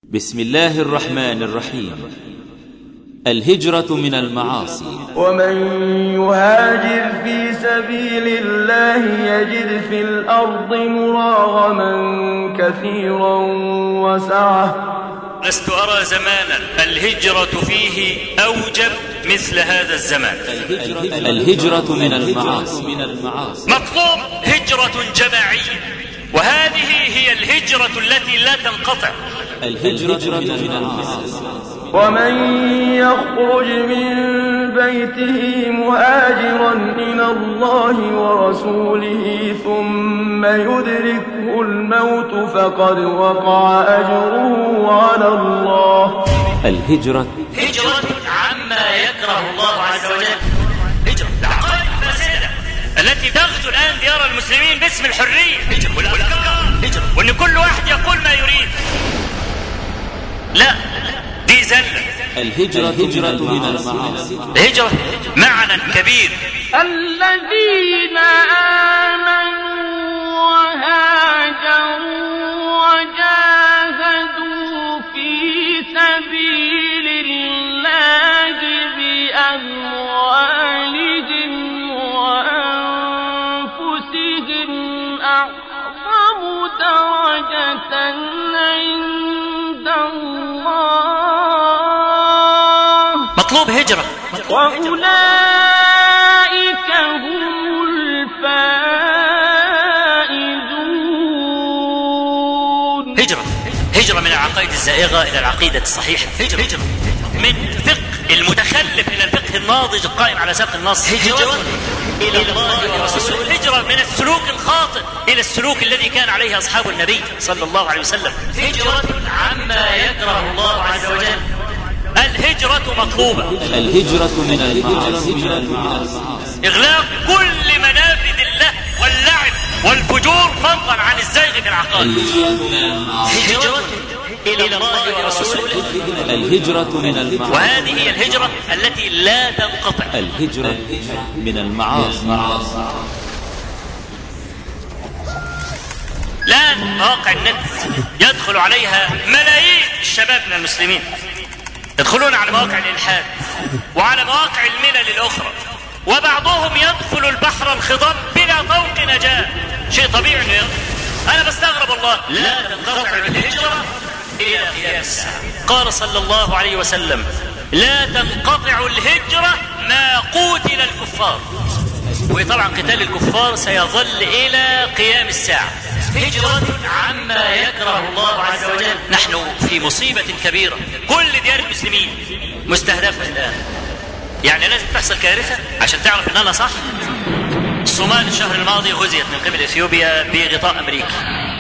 بسم الله الرحمن الرحيم الهجرة من المعاصي ومن يهاجر في سبيل الله يجد في الأرض مراغما كثيرا وسعة لست أرى زمانا الهجرة فيه أوجب مثل هذا الزمان الهجرة من المعاصي من المعاصي مطلوب هجرة جماعية وهذه هي الهجرة التي لا تنقطع الهجرة من المعاصي ومن يخرج من بيته مهاجرا إلى الله ورسوله ثم يدركه الموت فقد وقع أجره على الله الهجرة هجرة عما يكره الله عز وجل هجرة العقائد الفاسدة التي تغزو الآن ديار المسلمين باسم الحرية هجرة والأفكار هجرة وأن كل واحد يقول ما يريد لا دي زلة الهجرة هجرة من المعاصي الهجرة معنى كبير الذين آمنوا وهاجروا وجاهدوا في سبيل الله بأموالهم وأنفسهم أعظم درجة عند الله مطلوب هجرة وأولئك هم الفائزون هجرة هجرة من العقائد الزائغة إلى العقيدة الصحيحة هجرة, هجرة. من فقه المتخلف إلى الفقه الناضج القائم على ساق النص هجرة إلى الله ورسوله هجرة من السلوك الخاطئ إلى السلوك الذي كان عليه أصحاب النبي صلى الله عليه وسلم هجرة عما يكره الله عز وجل الهجرة مطلوبة الهجرة من المعاصي من المعاصي إغلاق كل منافذ الله واللعب والفجور فضلا عن الزيغ في العقائد هجرة إلى الله ورسوله الهجرة من المعاصي وهذه هي الهجرة التي لا تنقطع الهجرة من المعاصي الآن مواقع النت يدخل عليها ملايين الشباب من المسلمين يدخلون على مواقع الإلحاد وعلى مواقع الملل الأخرى وبعضهم يدخل البحر الخضم بلا طوق نجاة شيء طبيعي انه يدخل. أنا بستغرب الله لا تنقطع الهجرة إلى قيام الساعة قال صلى الله عليه وسلم لا تنقطع الهجرة ما قوتل الكفار وطبعا قتال الكفار سيظل إلى قيام الساعة هجرة عما يكره الله عز وجل نحن في مصيبة كبيرة كل ديار المسلمين مستهدفة الآن يعني لازم تحصل كارثة عشان تعرف ان انا صح الصومال الشهر الماضي غزيت من قبل اثيوبيا بغطاء امريكي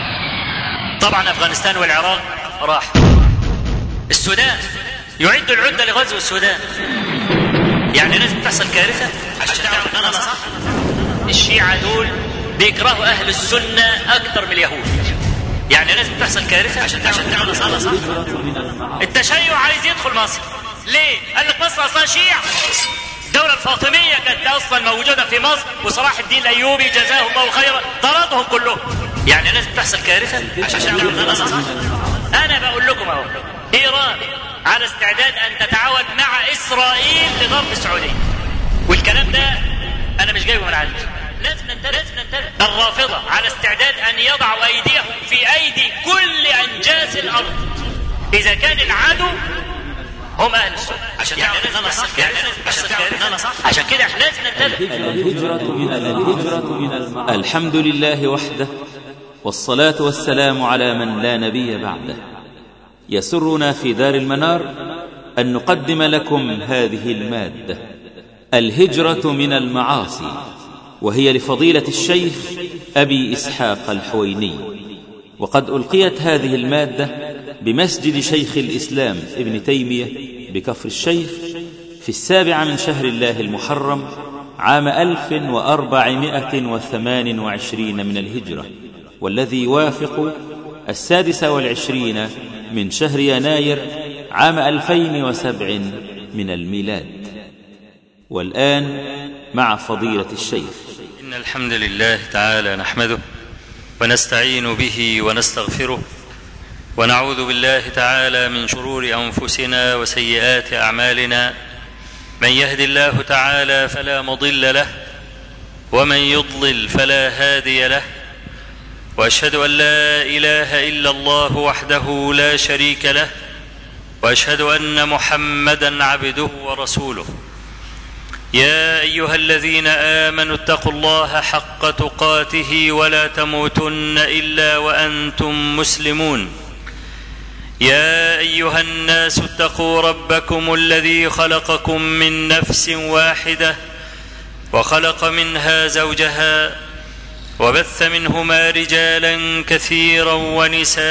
طبعا افغانستان والعراق راح السودان يعد العدة لغزو السودان يعني لازم تحصل كارثة عشان تعرف ان انا صح الشيعة دول بيكرهوا اهل السنة اكثر من اليهود يعني لازم تحصل كارثة عشان تعرف ان انا صح صح التشيع عايز يدخل مصر ليه؟ قال لك مصر اصلا شيعة الدولة الفاطمية كانت اصلا موجودة في مصر وصلاح الدين الايوبي جزاه الله خيرا طردهم كلهم يعني لازم تحصل كارثة عشان تعرف ان انا صح انا بقول لكم اهو ايران على استعداد ان تتعاون مع اسرائيل لضرب السعودية والكلام ده انا مش جايبه من عندي لازم ننتبه لازم ننتبه الرافضة على استعداد ان يضعوا ايديهم في ايدي كل انجاس الارض اذا كان العدو هم اهل السنه عشان يعني تعرف ان انا صح يعني عشان تعرف ان انا صح عشان كده احنا لازم ننتبه الهجرة من الهجرة من المعاصي الحمد لله وحده والصلاة والسلام على من لا نبي بعده يسرنا في دار المنار أن نقدم لكم هذه المادة الهجرة من المعاصي وهي لفضيلة الشيخ أبي إسحاق الحويني وقد ألقيت هذه المادة بمسجد شيخ الإسلام ابن تيمية بكفر الشيخ في السابع من شهر الله المحرم عام ألف وأربعمائة وثمان وعشرين من الهجرة والذي يوافق السادس والعشرين من شهر يناير عام ألفين وسبع من الميلاد والآن مع فضيلة الشيخ إن الحمد لله تعالى نحمده ونستعين به ونستغفره ونعوذ بالله تعالى من شرور انفسنا وسيئات اعمالنا من يهد الله تعالى فلا مضل له ومن يضلل فلا هادي له واشهد ان لا اله الا الله وحده لا شريك له واشهد ان محمدا عبده ورسوله يا ايها الذين امنوا اتقوا الله حق تقاته ولا تموتن الا وانتم مسلمون يا ايها الناس اتقوا ربكم الذي خلقكم من نفس واحده وخلق منها زوجها وبث منهما رجالا كثيرا ونساء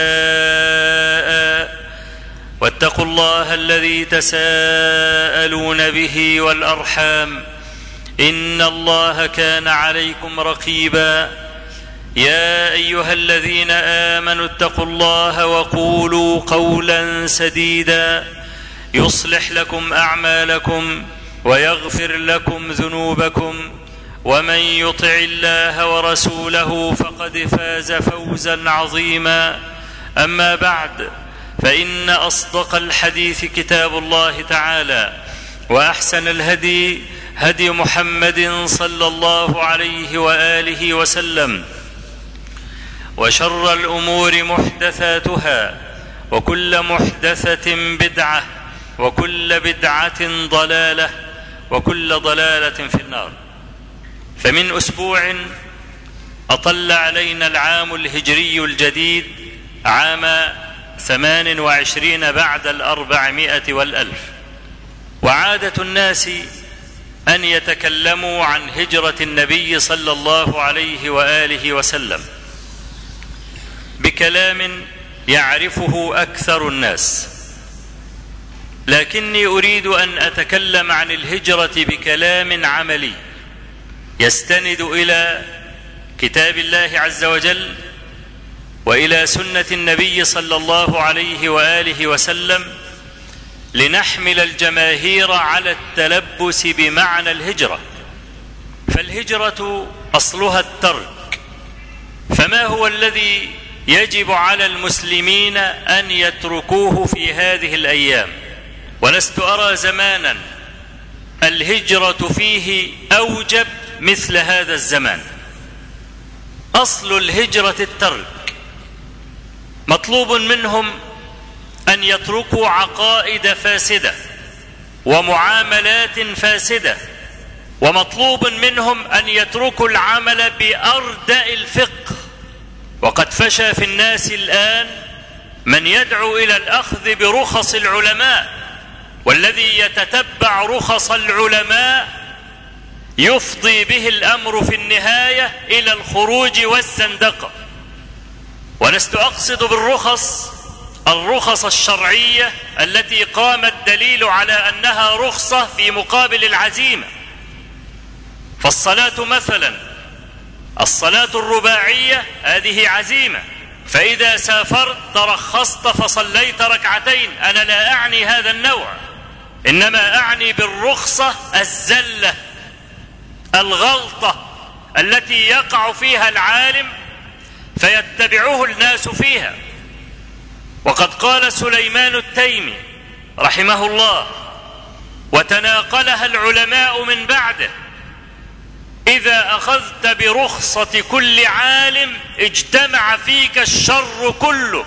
واتقوا الله الذي تساءلون به والارحام ان الله كان عليكم رقيبا يا ايها الذين امنوا اتقوا الله وقولوا قولا سديدا يصلح لكم اعمالكم ويغفر لكم ذنوبكم ومن يطع الله ورسوله فقد فاز فوزا عظيما اما بعد فان اصدق الحديث كتاب الله تعالى واحسن الهدي هدي محمد صلى الله عليه واله وسلم وشر الامور محدثاتها وكل محدثه بدعه وكل بدعه ضلاله وكل ضلاله في النار فمن اسبوع اطل علينا العام الهجري الجديد عام ثمان وعشرين بعد الاربعمائه والالف وعاده الناس ان يتكلموا عن هجره النبي صلى الله عليه واله وسلم بكلام يعرفه اكثر الناس لكني اريد ان اتكلم عن الهجره بكلام عملي يستند الى كتاب الله عز وجل والى سنه النبي صلى الله عليه واله وسلم لنحمل الجماهير على التلبس بمعنى الهجره فالهجره اصلها الترك فما هو الذي يجب على المسلمين ان يتركوه في هذه الايام ولست ارى زمانا الهجره فيه اوجب مثل هذا الزمان اصل الهجره الترك مطلوب منهم ان يتركوا عقائد فاسده ومعاملات فاسده ومطلوب منهم ان يتركوا العمل باردا الفقه وقد فشى في الناس الان من يدعو الى الاخذ برخص العلماء والذي يتتبع رخص العلماء يفضي به الامر في النهايه الى الخروج والزندقه ولست اقصد بالرخص الرخص الشرعيه التي قام الدليل على انها رخصه في مقابل العزيمه فالصلاه مثلا الصلاه الرباعيه هذه عزيمه فاذا سافرت ترخصت فصليت ركعتين انا لا اعني هذا النوع انما اعني بالرخصه الزله الغلطه التي يقع فيها العالم فيتبعه الناس فيها وقد قال سليمان التيمي رحمه الله وتناقلها العلماء من بعده اذا اخذت برخصه كل عالم اجتمع فيك الشر كله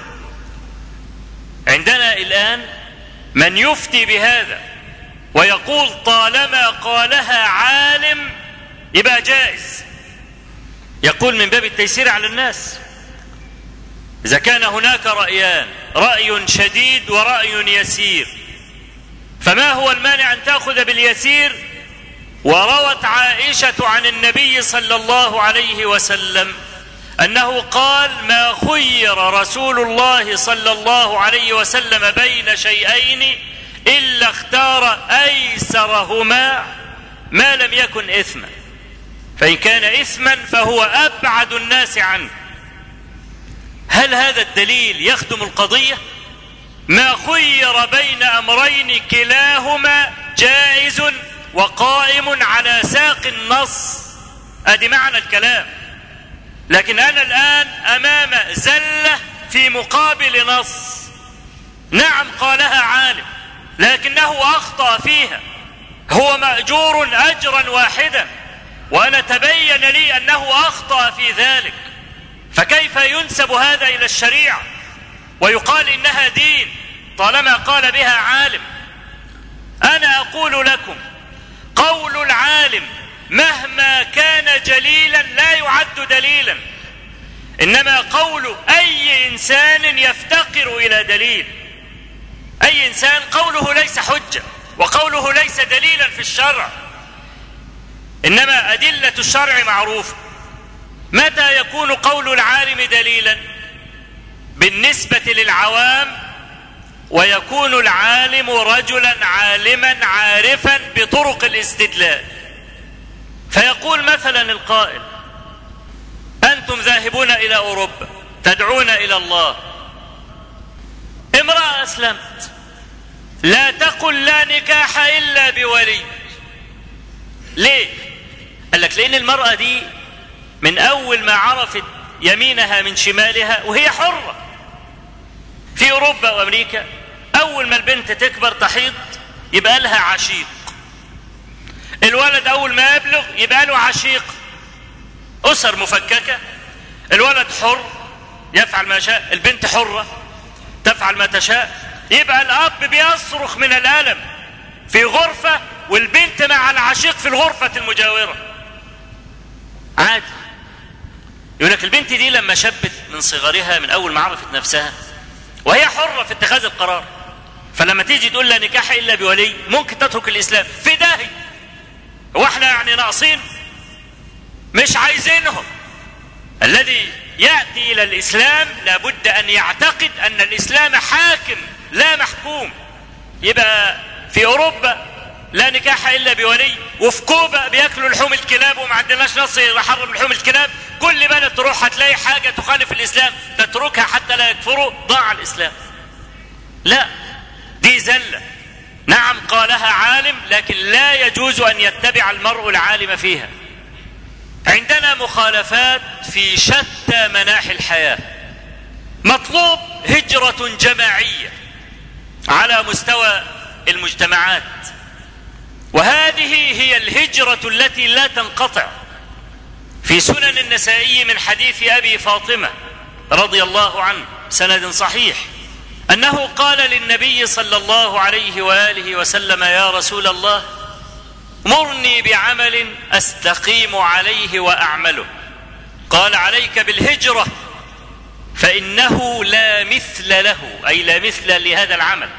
عندنا الان من يفتي بهذا ويقول طالما قالها عالم يبقى جائز يقول من باب التيسير على الناس اذا كان هناك رايان راي شديد وراي يسير فما هو المانع ان تاخذ باليسير وروت عائشه عن النبي صلى الله عليه وسلم انه قال ما خير رسول الله صلى الله عليه وسلم بين شيئين الا اختار ايسرهما ما لم يكن اثما فان كان اثما فهو ابعد الناس عنه هل هذا الدليل يخدم القضيه ما خير بين امرين كلاهما جائز وقائم على ساق النص ادي معنى الكلام لكن انا الان امام زله في مقابل نص نعم قالها عالم لكنه اخطا فيها هو ماجور اجرا واحدا وانا تبين لي انه اخطا في ذلك فكيف ينسب هذا الى الشريعه ويقال انها دين طالما قال بها عالم انا اقول لكم قول العالم مهما كان جليلا لا يعد دليلا انما قول اي انسان يفتقر الى دليل اي انسان قوله ليس حجه وقوله ليس دليلا في الشرع انما ادله الشرع معروفه متى يكون قول العالم دليلا بالنسبه للعوام ويكون العالم رجلا عالما عارفا بطرق الاستدلال فيقول مثلا القائل انتم ذاهبون الى اوروبا تدعون الى الله امراه اسلمت لا تقل لا نكاح الا بولي ليه قال لك لان المراه دي من اول ما عرفت يمينها من شمالها وهي حره في اوروبا وامريكا اول ما البنت تكبر تحيض يبقى لها عشيق الولد اول ما يبلغ يبقى له عشيق اسر مفككه الولد حر يفعل ما شاء البنت حره تفعل ما تشاء يبقى الاب بيصرخ من الالم في غرفه والبنت مع العشيق في الغرفه المجاوره عادي يقول لك البنت دي لما شبت من صغرها من اول ما عرفت نفسها وهي حره في اتخاذ القرار فلما تيجي تقول لا نكاح الا بولي ممكن تترك الاسلام في داهي هو احنا يعني ناقصين مش عايزينهم الذي ياتي الى الاسلام لابد ان يعتقد ان الاسلام حاكم لا محكوم يبقى في اوروبا لا نكاح الا بولي وفي كوبا بياكلوا لحوم الكلاب وما عندناش نص يحرم لحوم الكلاب كل بلد تروح هتلاقي حاجه تخالف الاسلام تتركها حتى لا يكفروا ضاع الاسلام لا دي زله نعم قالها عالم لكن لا يجوز ان يتبع المرء العالم فيها عندنا مخالفات في شتى مناحي الحياه مطلوب هجره جماعيه على مستوى المجتمعات وهذه هي الهجره التي لا تنقطع في سنن النسائي من حديث ابي فاطمه رضي الله عنه سند صحيح انه قال للنبي صلى الله عليه واله وسلم يا رسول الله مرني بعمل استقيم عليه واعمله قال عليك بالهجره فانه لا مثل له اي لا مثل لهذا العمل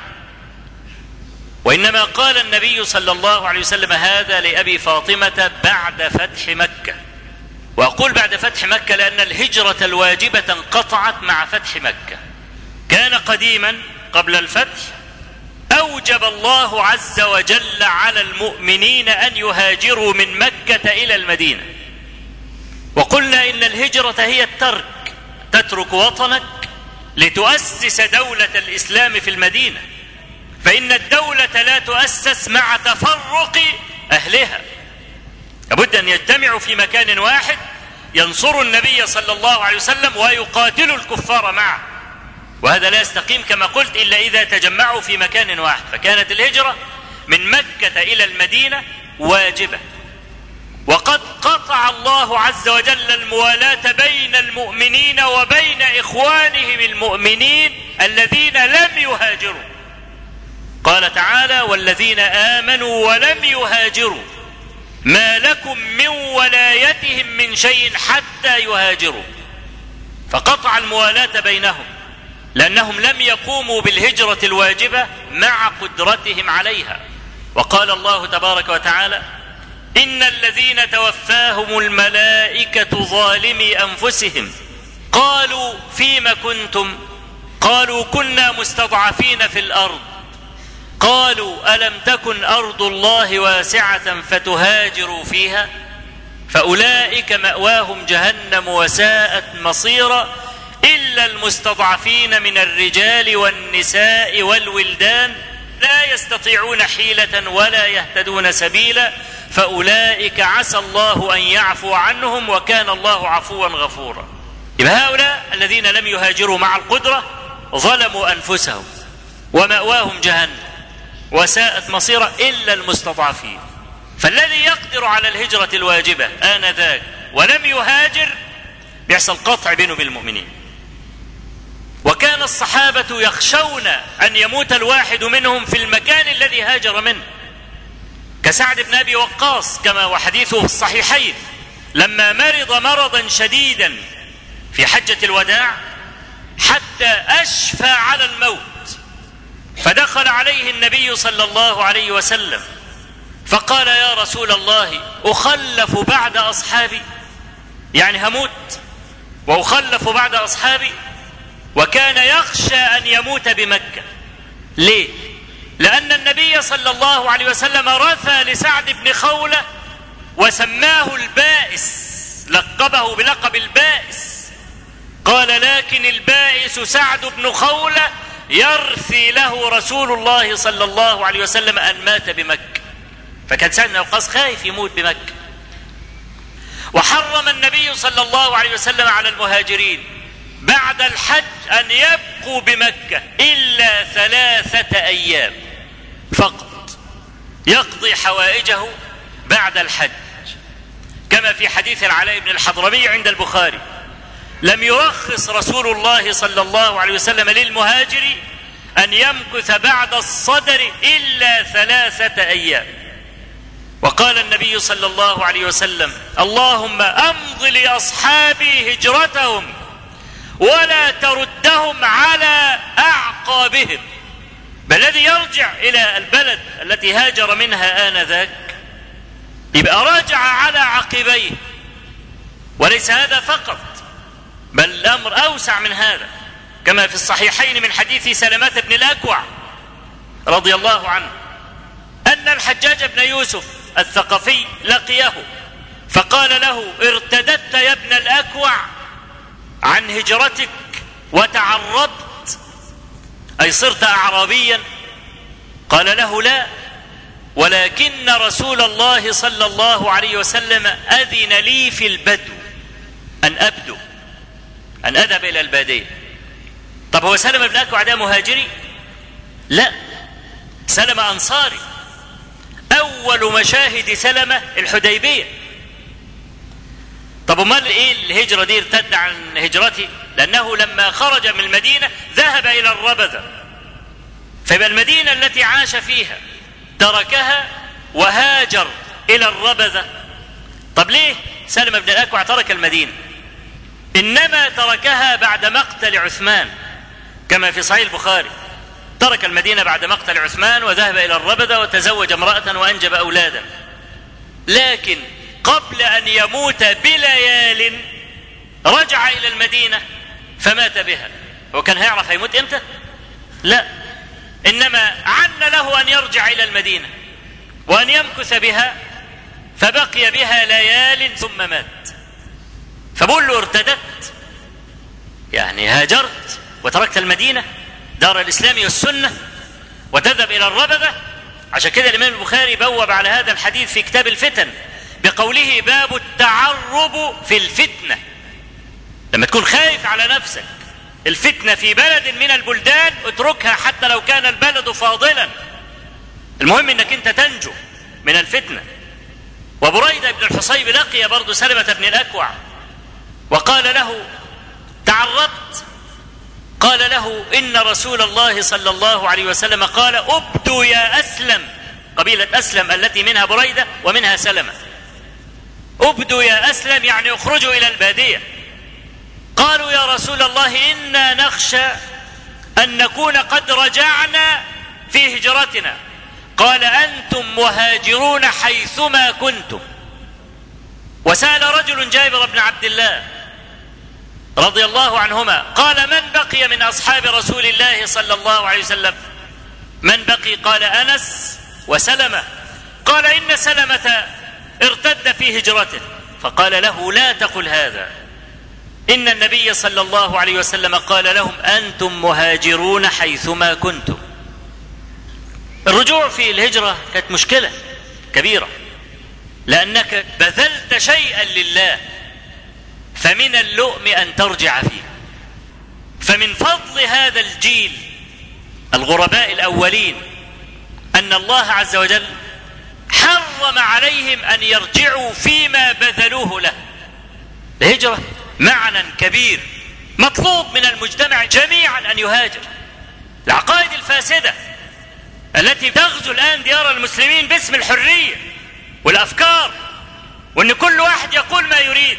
وانما قال النبي صلى الله عليه وسلم هذا لابي فاطمه بعد فتح مكه واقول بعد فتح مكه لان الهجره الواجبه انقطعت مع فتح مكه كان قديما قبل الفتح اوجب الله عز وجل على المؤمنين ان يهاجروا من مكه الى المدينه وقلنا ان الهجره هي الترك تترك وطنك لتؤسس دوله الاسلام في المدينه فان الدوله لا تؤسس مع تفرق اهلها لابد ان يجتمعوا في مكان واحد ينصروا النبي صلى الله عليه وسلم ويقاتلوا الكفار معه وهذا لا يستقيم كما قلت الا اذا تجمعوا في مكان واحد فكانت الهجره من مكه الى المدينه واجبه وقد قطع الله عز وجل الموالاه بين المؤمنين وبين اخوانهم المؤمنين الذين لم يهاجروا قال تعالى والذين امنوا ولم يهاجروا ما لكم من ولايتهم من شيء حتى يهاجروا فقطع الموالاه بينهم لانهم لم يقوموا بالهجره الواجبه مع قدرتهم عليها وقال الله تبارك وتعالى ان الذين توفاهم الملائكه ظالمي انفسهم قالوا فيم كنتم قالوا كنا مستضعفين في الارض قالوا الم تكن ارض الله واسعه فتهاجروا فيها فاولئك ماواهم جهنم وساءت مصيرا الا المستضعفين من الرجال والنساء والولدان لا يستطيعون حيله ولا يهتدون سبيلا فاولئك عسى الله ان يعفو عنهم وكان الله عفوا غفورا يبقى هؤلاء الذين لم يهاجروا مع القدرة ظلموا أنفسهم ومأواهم جهنم وساءت مصيرا إلا المستضعفين فالذي يقدر على الهجرة الواجبة آنذاك ولم يهاجر بيحصل قطع بينه وبين المؤمنين وكان الصحابة يخشون أن يموت الواحد منهم في المكان الذي هاجر منه كسعد بن أبي وقاص كما وحديثه في الصحيحين لما مرض مرضا شديدا في حجة الوداع حتى أشفى على الموت فدخل عليه النبي صلى الله عليه وسلم فقال يا رسول الله أخلف بعد أصحابي يعني هموت وأخلف بعد أصحابي وكان يخشى أن يموت بمكة ليه؟ لأن النبي صلى الله عليه وسلم رثى لسعد بن خولة وسماه البائس لقبه بلقب البائس قال لكن البائس سعد بن خولة يرثي له رسول الله صلى الله عليه وسلم أن مات بمكة فكان سعد بن وقاص خايف يموت بمكة وحرم النبي صلى الله عليه وسلم على المهاجرين بعد الحج أن يبقوا بمكة إلا ثلاثة أيام فقط يقضي حوائجه بعد الحج كما في حديث العلاء بن الحضرمي عند البخاري لم يرخص رسول الله صلى الله عليه وسلم للمهاجر أن يمكث بعد الصدر إلا ثلاثة أيام وقال النبي صلى الله عليه وسلم اللهم أمض لأصحابي هجرتهم ولا تردهم على أعقابهم بل الذي يرجع إلى البلد التي هاجر منها آنذاك يبقى راجع على عقبيه وليس هذا فقط بل الأمر أوسع من هذا كما في الصحيحين من حديث سلمة بن الأكوع رضي الله عنه أن الحجاج بن يوسف الثقفي لقيه فقال له ارتددت يا ابن الأكوع عن هجرتك وتعرضت أي صرت أعرابيا قال له لا ولكن رسول الله صلى الله عليه وسلم أذن لي في البدو أن أبدو أن أذهب إلى البادية طب هو سلمة بن أكوع ده مهاجري لا سلمة أنصاري أول مشاهد سلمة الحديبية طب امال ايه الهجره دي ارتد عن هجرته لانه لما خرج من المدينه ذهب الى الربذه فيبقى المدينه التي عاش فيها تركها وهاجر الى الربذه طب ليه سلم بن الاكوع ترك المدينه انما تركها بعد مقتل عثمان كما في صحيح البخاري ترك المدينه بعد مقتل عثمان وذهب الى الربذه وتزوج امراه وانجب اولادا لكن قبل ان يموت بليال رجع الى المدينه فمات بها هو كان هيعرف هيموت امتى لا انما عن له ان يرجع الى المدينه وان يمكث بها فبقي بها ليال ثم مات فبقول له ارتدت يعني هاجرت وتركت المدينه دار الاسلام والسنه وتذهب الى الربذه عشان كده الامام البخاري بوب على هذا الحديث في كتاب الفتن بقوله باب التعرب في الفتنه لما تكون خايف على نفسك الفتنه في بلد من البلدان اتركها حتى لو كان البلد فاضلا المهم انك انت تنجو من الفتنه وبريده بن الحصيب لقي برضه سلمه بن الاكوع وقال له تعرضت قال له ان رسول الله صلى الله عليه وسلم قال ابدوا يا اسلم قبيله اسلم التي منها بريده ومنها سلمه ابدوا يا اسلم يعني اخرجوا الى الباديه قالوا يا رسول الله انا نخشى ان نكون قد رجعنا في هجرتنا قال انتم مهاجرون حيثما كنتم وسال رجل جابر بن عبد الله رضي الله عنهما قال من بقي من اصحاب رسول الله صلى الله عليه وسلم من بقي قال انس وسلمه قال ان سلمه ارتد في هجرته فقال له لا تقل هذا ان النبي صلى الله عليه وسلم قال لهم انتم مهاجرون حيثما كنتم الرجوع في الهجره كانت مشكله كبيره لانك بذلت شيئا لله فمن اللؤم ان ترجع فيه فمن فضل هذا الجيل الغرباء الاولين ان الله عز وجل حرم عليهم ان يرجعوا فيما بذلوه له الهجره معنى كبير مطلوب من المجتمع جميعا ان يهاجر العقائد الفاسده التي تغزو الان ديار المسلمين باسم الحريه والافكار وان كل واحد يقول ما يريد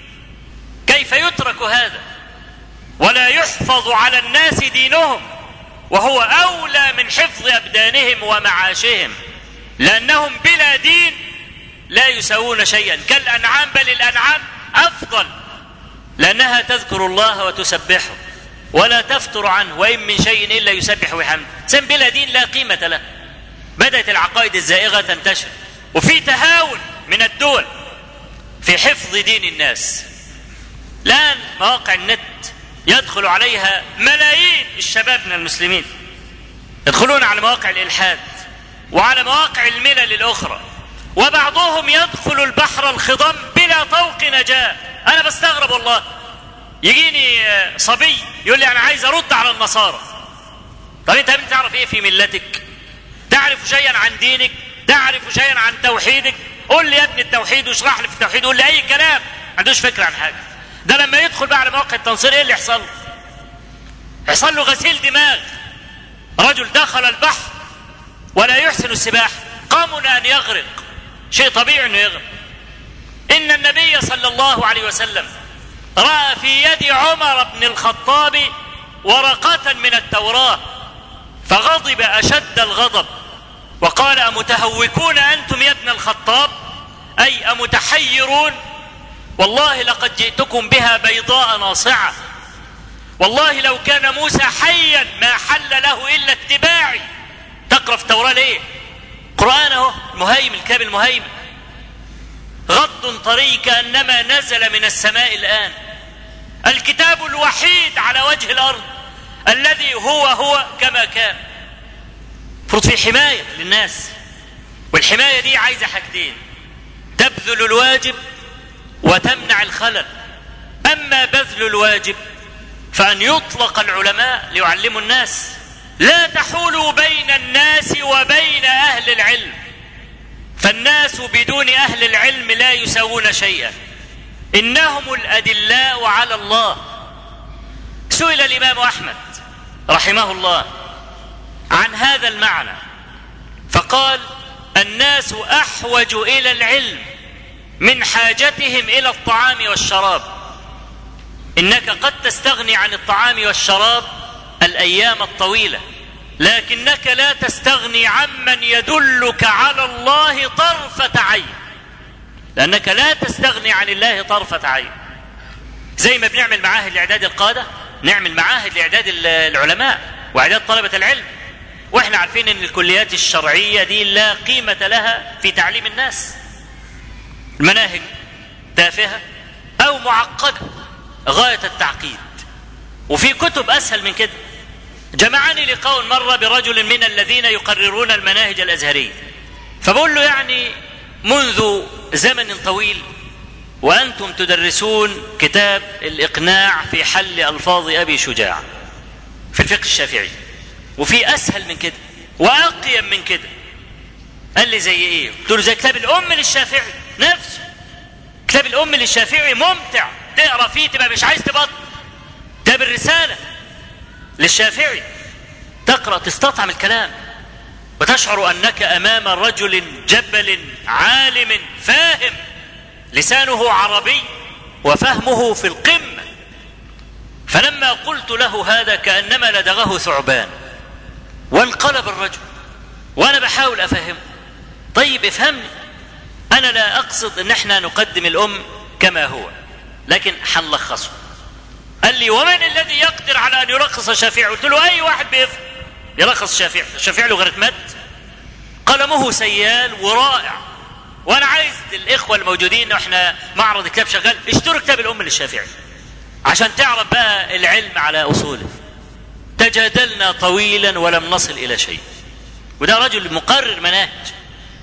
كيف يترك هذا ولا يحفظ على الناس دينهم وهو اولى من حفظ ابدانهم ومعاشهم لانهم بلا دين لا يساوون شيئا كالانعام بل الانعام افضل لانها تذكر الله وتسبحه ولا تفتر عنه وان من شيء الا يسبح بحمده سن بلا دين لا قيمه له بدات العقائد الزائغه تنتشر وفي تهاون من الدول في حفظ دين الناس الان مواقع النت يدخل عليها ملايين الشباب من المسلمين يدخلون على مواقع الالحاد وعلى مواقع الملل الاخرى وبعضهم يدخل البحر الخضم بلا طوق نجاه انا بستغرب والله يجيني صبي يقول لي انا عايز ارد على النصارى طب انت تعرف ايه في ملتك تعرف شيئا عن دينك تعرف شيئا عن توحيدك قول لي يا ابني التوحيد واشرح لي في التوحيد قول لي اي كلام ما عندوش فكره عن حاجه ده لما يدخل بقى على مواقع التنصير ايه اللي يحصل له يحصل له غسيل دماغ رجل دخل البحر ولا يحسن السباحه قامن ان يغرق شيء طبيعي انه يغرق ان النبي صلى الله عليه وسلم راى في يد عمر بن الخطاب ورقه من التوراه فغضب اشد الغضب وقال امتهوكون انتم يا ابن الخطاب اي امتحيرون والله لقد جئتكم بها بيضاء ناصعه والله لو كان موسى حيا ما حل له الا اتباعي تقرا في التوراه ليه قران اهو المهيمن الكتاب المهيمن غض طري كانما نزل من السماء الان الكتاب الوحيد على وجه الارض الذي هو هو كما كان فرض في حمايه للناس والحمايه دي عايزه حاجتين تبذل الواجب وتمنع الخلل اما بذل الواجب فان يطلق العلماء ليعلموا الناس لا تحول بين الناس وبين اهل العلم فالناس بدون اهل العلم لا يساوون شيئا انهم الادلاء على الله سئل الامام احمد رحمه الله عن هذا المعنى فقال الناس احوج الى العلم من حاجتهم الى الطعام والشراب انك قد تستغني عن الطعام والشراب الايام الطويله لكنك لا تستغني عمن يدلك على الله طرفه عين لانك لا تستغني عن الله طرفه عين زي ما بنعمل معاهد لاعداد القاده نعمل معاهد لاعداد العلماء واعداد طلبه العلم واحنا عارفين ان الكليات الشرعيه دي لا قيمه لها في تعليم الناس المناهج تافهه او معقده غايه التعقيد وفي كتب اسهل من كده جمعني لقاء مره برجل من الذين يقررون المناهج الازهريه فبقول له يعني منذ زمن طويل وانتم تدرسون كتاب الاقناع في حل الفاظ ابي شجاع في الفقه الشافعي وفي اسهل من كده واقيم من كده قال لي زي ايه قلت له زي كتاب الام للشافعي نفسه كتاب الام للشافعي ممتع تقرا فيه تبقى مش عايز تبطل كتاب الرساله للشافعي تقرا تستطعم الكلام وتشعر انك امام رجل جبل عالم فاهم لسانه عربي وفهمه في القمه فلما قلت له هذا كانما لدغه ثعبان وانقلب الرجل وانا بحاول افهمه طيب افهمني انا لا اقصد ان احنا نقدم الام كما هو لكن حنلخصه قال لي ومن الذي يقدر على ان يرخص الشافعي قلت له اي واحد بيفهم يرخص الشافعي الشافعي له غير قلمه سيال ورائع وانا عايز الاخوه الموجودين واحنا معرض كتاب شغال اشتروا كتاب الام للشافعي عشان تعرف بقى العلم على اصوله تجادلنا طويلا ولم نصل الى شيء وده رجل مقرر مناهج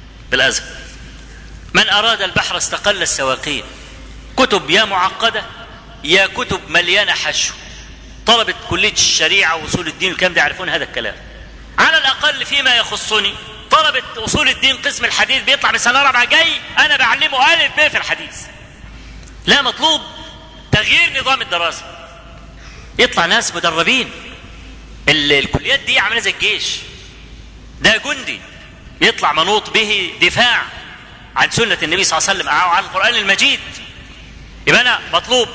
بالازهر من اراد البحر استقل السواقين كتب يا معقده يا كتب مليانه حشو طلبه كليه الشريعه واصول الدين والكلام ده يعرفون هذا الكلام على الاقل فيما يخصني طلبه اصول الدين قسم الحديث بيطلع من سنه رابعه جاي انا بعلمه الف ب في الحديث لا مطلوب تغيير نظام الدراسه يطلع ناس مدربين ال- الكليات دي عامله زي الجيش ده جندي يطلع منوط به دفاع عن سنة النبي صلى الله عليه وسلم أو عن القرآن المجيد يبقى أنا مطلوب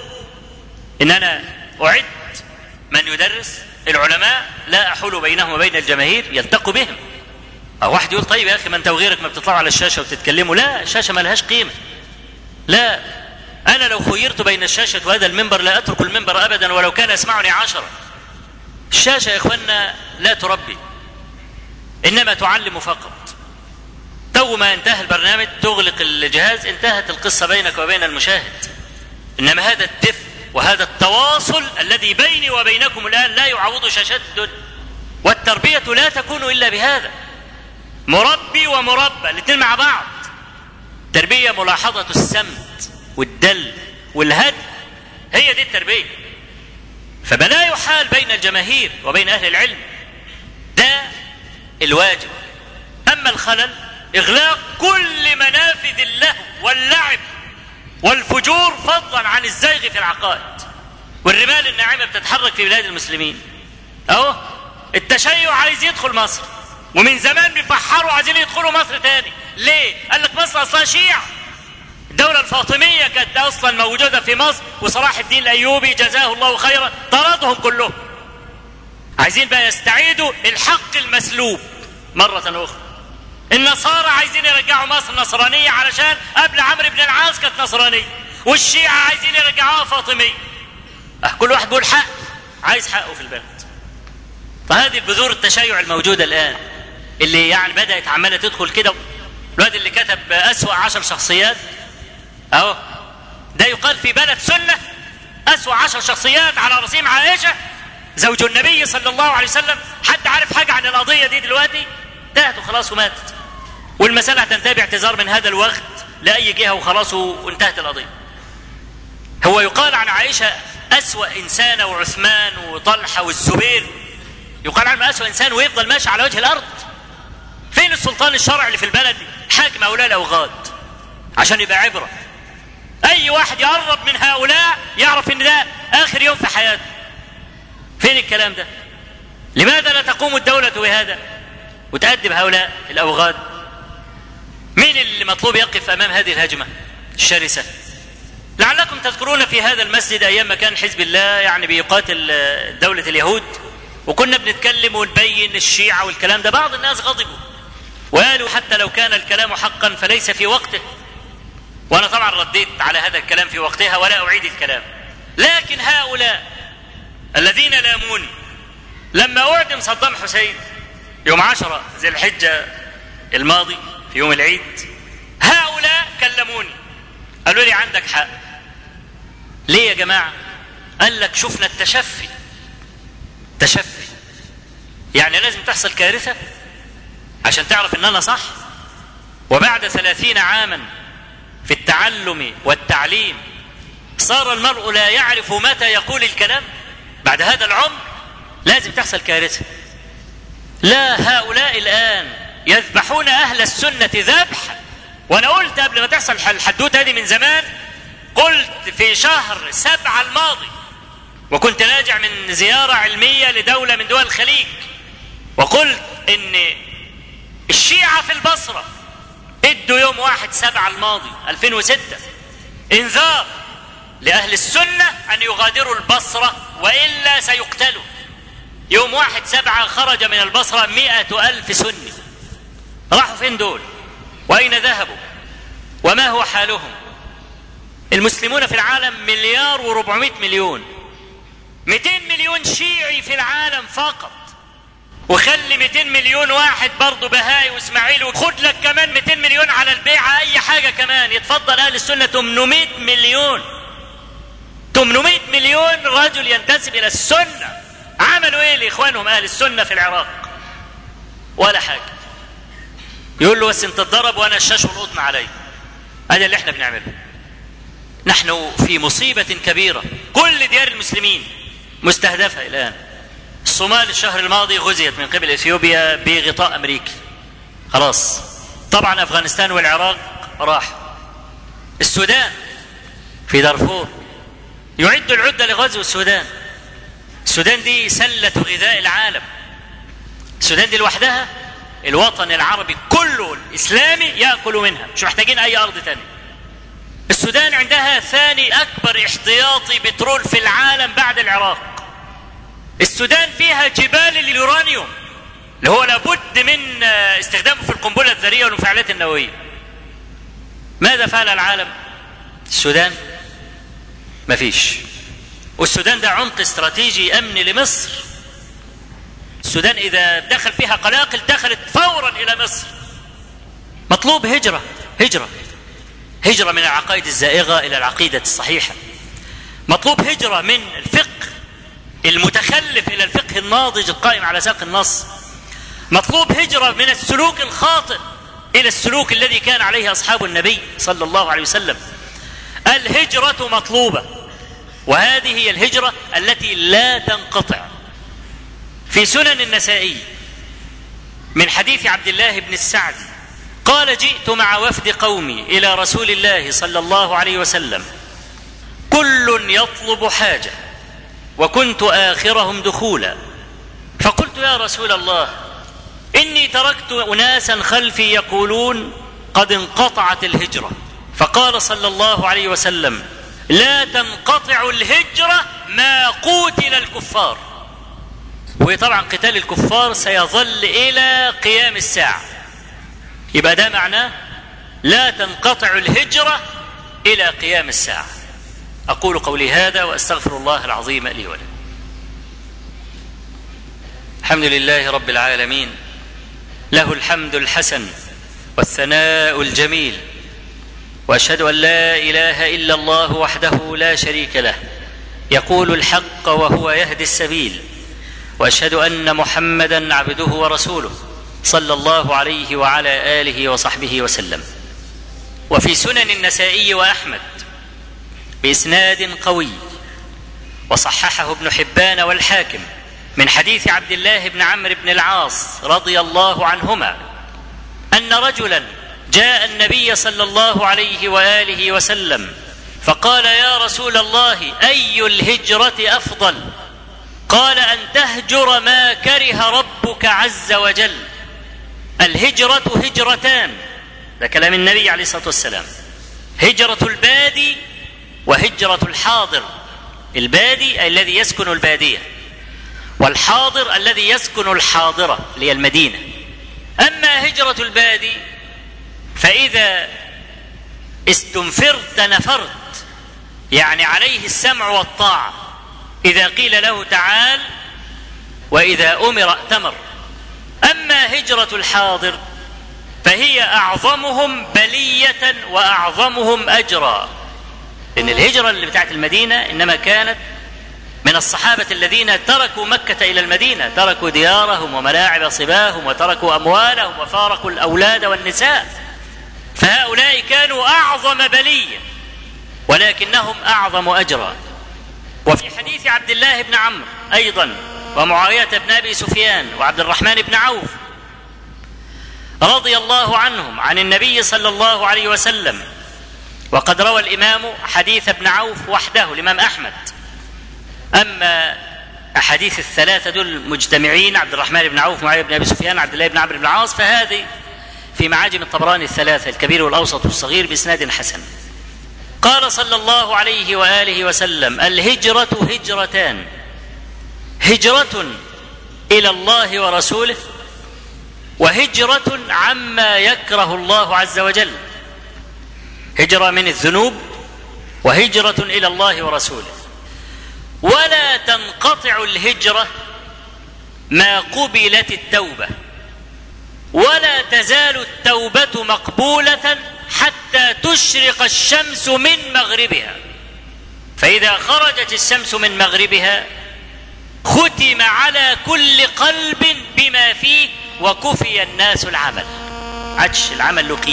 إن أنا أعد من يدرس العلماء لا أحول بينهم وبين الجماهير يلتقوا بهم أو واحد يقول طيب يا أخي ما أنت وغيرك ما بتطلعوا على الشاشة وتتكلموا لا الشاشة ما لهاش قيمة لا أنا لو خيرت بين الشاشة وهذا المنبر لا أترك المنبر أبدا ولو كان يسمعني عشرة الشاشة يا إخوانا لا تربي إنما تعلم فقط تو ما انتهى البرنامج تغلق الجهاز انتهت القصة بينك وبين المشاهد إنما هذا الدفء وهذا التواصل الذي بيني وبينكم الآن لا يعوض شاشات الدنيا والتربية لا تكون إلا بهذا مربي ومربى الاثنين مع بعض تربية ملاحظة السمت والدل والهدي هي دي التربية فبلا يحال بين الجماهير وبين أهل العلم ده الواجب أما الخلل إغلاق كل منافذ اللهو واللعب والفجور فضلا عن الزيغ في العقائد والرمال الناعمة بتتحرك في بلاد المسلمين أهو التشيع عايز يدخل مصر ومن زمان بيفحروا عايزين يدخلوا مصر تاني ليه؟ قال لك مصر أصلا شيعة الدولة الفاطمية كانت أصلا موجودة في مصر وصلاح الدين الأيوبي جزاه الله خيرا طردهم كلهم عايزين بقى يستعيدوا الحق المسلوب مرة أخرى النصارى عايزين يرجعوا مصر نصرانية علشان قبل عمرو بن العاص كانت نصرانية والشيعة عايزين يرجعوها فاطمية أه كل واحد بيقول حق عايز حقه في البلد فهذه البذور التشيع الموجودة الآن اللي يعني بدأت عمالة تدخل كده الواد اللي كتب أسوأ عشر شخصيات أهو ده يقال في بلد سنة أسوأ عشر شخصيات على رسيم عائشة زوج النبي صلى الله عليه وسلم حد عارف حاجة عن القضية دي دلوقتي انتهت وخلاص وماتت والمسألة هتنتهي باعتذار من هذا الوقت لأي جهة وخلاص وانتهت القضية هو يقال عن عائشة أسوأ إنسانة وعثمان وطلحة والزبير يقال عنه أسوأ إنسان ويفضل ماشي على وجه الأرض فين السلطان الشرعي اللي في البلد حاكم هؤلاء الأوغاد عشان يبقى عبرة أي واحد يقرب من هؤلاء يعرف إن ده آخر يوم في حياته فين الكلام ده لماذا لا تقوم الدولة بهذا وتأدب هؤلاء الأوغاد مين اللي مطلوب يقف أمام هذه الهجمة الشرسة لعلكم تذكرون في هذا المسجد أيام ما كان حزب الله يعني بيقاتل دولة اليهود وكنا بنتكلم ونبين الشيعة والكلام ده بعض الناس غضبوا وقالوا حتى لو كان الكلام حقا فليس في وقته وأنا طبعا رديت على هذا الكلام في وقتها ولا أعيد الكلام لكن هؤلاء الذين لاموني لما أعدم صدام حسين يوم عشرة ذي الحجة الماضي في يوم العيد هؤلاء كلموني قالوا لي عندك حق ليه يا جماعة قال لك شفنا التشفي تشفي يعني لازم تحصل كارثة عشان تعرف ان انا صح وبعد ثلاثين عاما في التعلم والتعليم صار المرء لا يعرف متى يقول الكلام بعد هذا العمر لازم تحصل كارثة لا هؤلاء الآن يذبحون أهل السنة ذبحا وأنا قلت قبل ما تحصل الحدوتة هذه من زمان قلت في شهر سبعة الماضي وكنت راجع من زيارة علمية لدولة من دول الخليج وقلت إن الشيعة في البصرة ادوا يوم واحد سبعة الماضي 2006 انذار لأهل السنة أن يغادروا البصرة وإلا سيقتلوا يوم واحد سبعة خرج من البصرة مئة ألف سني راحوا فين دول وأين ذهبوا وما هو حالهم المسلمون في العالم مليار وربعمائة مليون 200 مليون شيعي في العالم فقط وخلي 200 مليون واحد برضه بهاي واسماعيل وخد لك كمان 200 مليون على البيعة اي حاجة كمان يتفضل اهل السنة 800 مليون 800 مليون رجل ينتسب الى السنة عملوا ايه لاخوانهم اهل السنة في العراق ولا حاجة يقول له بس انت تضرب وانا الشاش والقطن علي هذا اللي احنا بنعمله نحن في مصيبة كبيرة كل ديار المسلمين مستهدفة الآن الصومال الشهر الماضي غزيت من قبل اثيوبيا بغطاء امريكي خلاص طبعا افغانستان والعراق راح السودان في دارفور يعد العده لغزو السودان السودان دي سله غذاء العالم السودان دي لوحدها الوطن العربي كله الاسلامي ياكل منها مش محتاجين اي ارض تاني السودان عندها ثاني اكبر احتياطي بترول في العالم بعد العراق السودان فيها جبال اليورانيوم اللي هو لابد من استخدامه في القنبله الذريه والمفاعلات النوويه ماذا فعل العالم السودان مفيش والسودان ده عمق استراتيجي امني لمصر السودان اذا دخل فيها قلاقل دخلت فورا الى مصر مطلوب هجره هجره هجره من العقائد الزائغه الى العقيده الصحيحه مطلوب هجره من الفقه المتخلف الى الفقه الناضج القائم على ساق النص مطلوب هجره من السلوك الخاطئ الى السلوك الذي كان عليه اصحاب النبي صلى الله عليه وسلم الهجره مطلوبه وهذه هي الهجره التي لا تنقطع في سنن النسائي من حديث عبد الله بن السعد قال جئت مع وفد قومي الى رسول الله صلى الله عليه وسلم كل يطلب حاجه وكنت اخرهم دخولا فقلت يا رسول الله اني تركت اناسا خلفي يقولون قد انقطعت الهجره فقال صلى الله عليه وسلم لا تنقطع الهجره ما قوتل الكفار وطبعا قتال الكفار سيظل الى قيام الساعه يبقى ده معناه لا تنقطع الهجره الى قيام الساعه اقول قولي هذا واستغفر الله العظيم لي ولكم الحمد لله رب العالمين له الحمد الحسن والثناء الجميل واشهد ان لا اله الا الله وحده لا شريك له يقول الحق وهو يهدي السبيل واشهد ان محمدا عبده ورسوله صلى الله عليه وعلى اله وصحبه وسلم وفي سنن النسائي واحمد باسناد قوي وصححه ابن حبان والحاكم من حديث عبد الله بن عمرو بن العاص رضي الله عنهما ان رجلا جاء النبي صلى الله عليه واله وسلم فقال يا رسول الله اي الهجره افضل قال ان تهجر ما كره ربك عز وجل الهجره هجرتان ده كلام النبي عليه الصلاه والسلام هجره البادي وهجره الحاضر البادي الذي يسكن الباديه والحاضر الذي يسكن الحاضره اللي هي المدينه اما هجره البادي فاذا استنفرت نفرت يعني عليه السمع والطاعه اذا قيل له تعال واذا امر ائتمر اما هجره الحاضر فهي اعظمهم بليه واعظمهم اجرا لان الهجره اللي بتاعت المدينه انما كانت من الصحابة الذين تركوا مكة إلى المدينة تركوا ديارهم وملاعب صباهم وتركوا أموالهم وفارقوا الأولاد والنساء فهؤلاء كانوا أعظم بلية ولكنهم أعظم أجرا وفي حديث عبد الله بن عمرو أيضا ومعاوية بن أبي سفيان وعبد الرحمن بن عوف رضي الله عنهم عن النبي صلى الله عليه وسلم وقد روى الإمام حديث ابن عوف وحده الإمام أحمد اما احاديث الثلاثه دول مجتمعين عبد الرحمن بن عوف معاويه بن ابي سفيان عبد الله بن عمرو بن العاص فهذه في معاجم الطبراني الثلاثه الكبير والاوسط والصغير باسناد حسن قال صلى الله عليه واله وسلم الهجره هجرتان هجره الى الله ورسوله وهجره عما يكره الله عز وجل هجره من الذنوب وهجره الى الله ورسوله ولا تنقطع الهجره ما قبلت التوبه ولا تزال التوبه مقبوله حتى تشرق الشمس من مغربها فاذا خرجت الشمس من مغربها ختم على كل قلب بما فيه وكفي الناس العمل عدش العمل له قيمه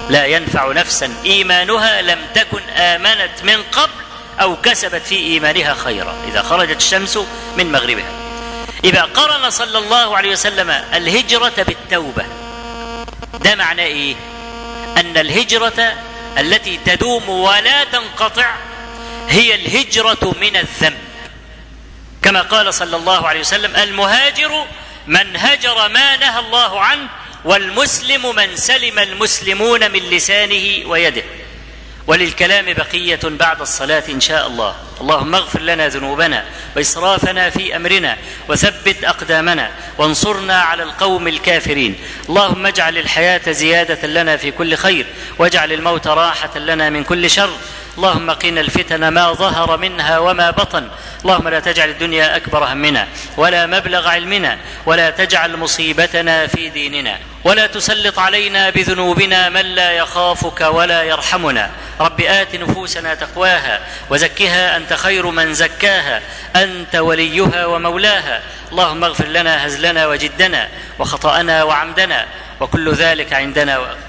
لا ينفع نفسا ايمانها لم تكن امنت من قبل او كسبت في ايمانها خيرا اذا خرجت الشمس من مغربها اذا قرن صلى الله عليه وسلم الهجره بالتوبه ده معناه ايه ان الهجره التي تدوم ولا تنقطع هي الهجره من الذنب كما قال صلى الله عليه وسلم المهاجر من هجر ما نهى الله عنه والمسلم من سلم المسلمون من لسانه ويده وللكلام بقية بعد الصلاة إن شاء الله اللهم اغفر لنا ذنوبنا وإسرافنا في أمرنا وثبت أقدامنا وانصرنا على القوم الكافرين اللهم اجعل الحياة زيادة لنا في كل خير واجعل الموت راحة لنا من كل شر اللهم قنا الفتن ما ظهر منها وما بطن اللهم لا تجعل الدنيا اكبر همنا ولا مبلغ علمنا ولا تجعل مصيبتنا في ديننا ولا تسلط علينا بذنوبنا من لا يخافك ولا يرحمنا رب ات نفوسنا تقواها وزكها انت خير من زكاها انت وليها ومولاها اللهم اغفر لنا هزلنا وجدنا وخطانا وعمدنا وكل ذلك عندنا وأغفر.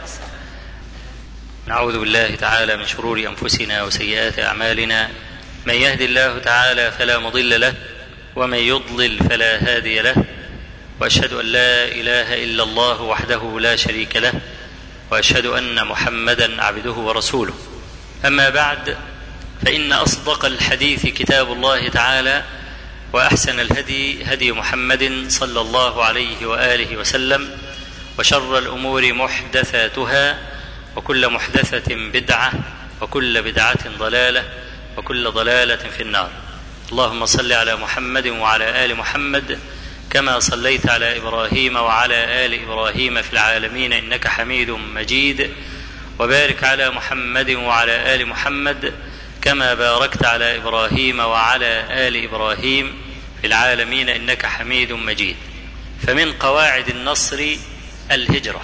نعوذ بالله تعالى من شرور انفسنا وسيئات اعمالنا من يهد الله تعالى فلا مضل له ومن يضلل فلا هادي له واشهد ان لا اله الا الله وحده لا شريك له واشهد ان محمدا عبده ورسوله اما بعد فان اصدق الحديث كتاب الله تعالى واحسن الهدي هدي محمد صلى الله عليه واله وسلم وشر الامور محدثاتها وكل محدثة بدعة وكل بدعة ضلالة وكل ضلالة في النار اللهم صل على محمد وعلى آل محمد كما صليت على إبراهيم وعلى آل إبراهيم في العالمين إنك حميد مجيد وبارك على محمد وعلى آل محمد كما باركت على إبراهيم وعلى آل إبراهيم في العالمين إنك حميد مجيد فمن قواعد النصر الهجره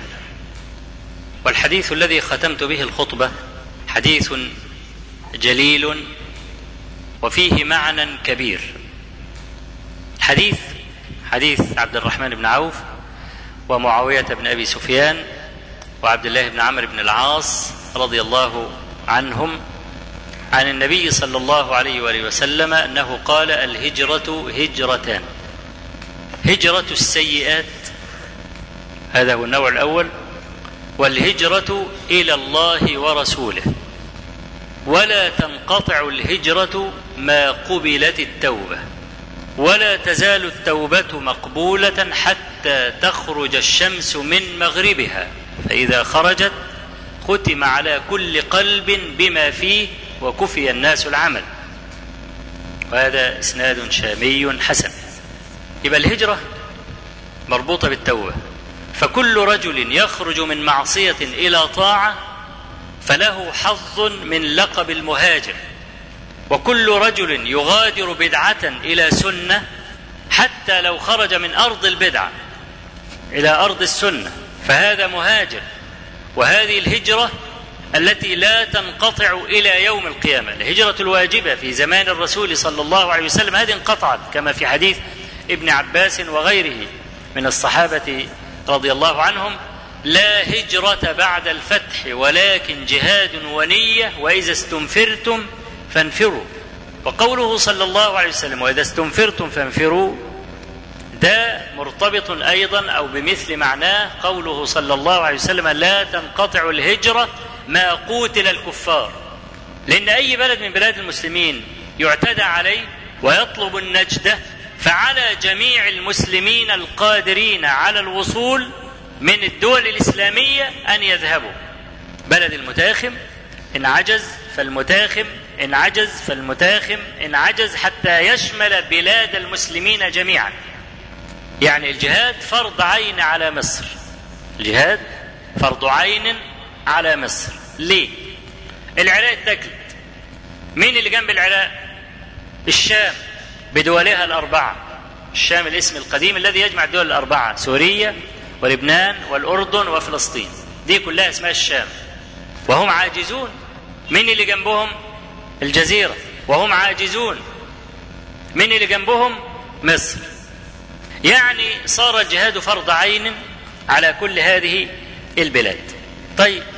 والحديث الذي ختمت به الخطبه حديث جليل وفيه معنى كبير حديث حديث عبد الرحمن بن عوف ومعاويه بن ابي سفيان وعبد الله بن عمرو بن العاص رضي الله عنهم عن النبي صلى الله عليه واله وسلم انه قال الهجره هجرتان هجره السيئات هذا هو النوع الاول والهجرة إلى الله ورسوله ولا تنقطع الهجرة ما قبلت التوبة ولا تزال التوبة مقبولة حتى تخرج الشمس من مغربها فإذا خرجت ختم على كل قلب بما فيه وكفي الناس العمل وهذا إسناد شامي حسن يبقى الهجرة مربوطة بالتوبة فكل رجل يخرج من معصيه الى طاعه فله حظ من لقب المهاجر وكل رجل يغادر بدعه الى سنه حتى لو خرج من ارض البدعه الى ارض السنه فهذا مهاجر وهذه الهجره التي لا تنقطع الى يوم القيامه الهجره الواجبه في زمان الرسول صلى الله عليه وسلم هذه انقطعت كما في حديث ابن عباس وغيره من الصحابه رضي الله عنهم لا هجرة بعد الفتح ولكن جهاد ونية وإذا استنفرتم فانفروا وقوله صلى الله عليه وسلم وإذا استنفرتم فانفروا ده مرتبط أيضا أو بمثل معناه قوله صلى الله عليه وسلم لا تنقطع الهجرة ما قوتل الكفار لأن أي بلد من بلاد المسلمين يعتدى عليه ويطلب النجدة فعلى جميع المسلمين القادرين على الوصول من الدول الإسلامية أن يذهبوا بلد المتاخم إن عجز فالمتاخم إن عجز فالمتاخم إن عجز حتى يشمل بلاد المسلمين جميعا يعني الجهاد فرض عين على مصر الجهاد فرض عين على مصر ليه العراق اتكلت مين اللي جنب العراق الشام بدولها الأربعة الشام الاسم القديم الذي يجمع الدول الأربعة سوريا ولبنان والأردن وفلسطين دي كلها اسمها الشام وهم عاجزون من اللي جنبهم الجزيرة وهم عاجزون من اللي جنبهم مصر يعني صار الجهاد فرض عين على كل هذه البلاد طيب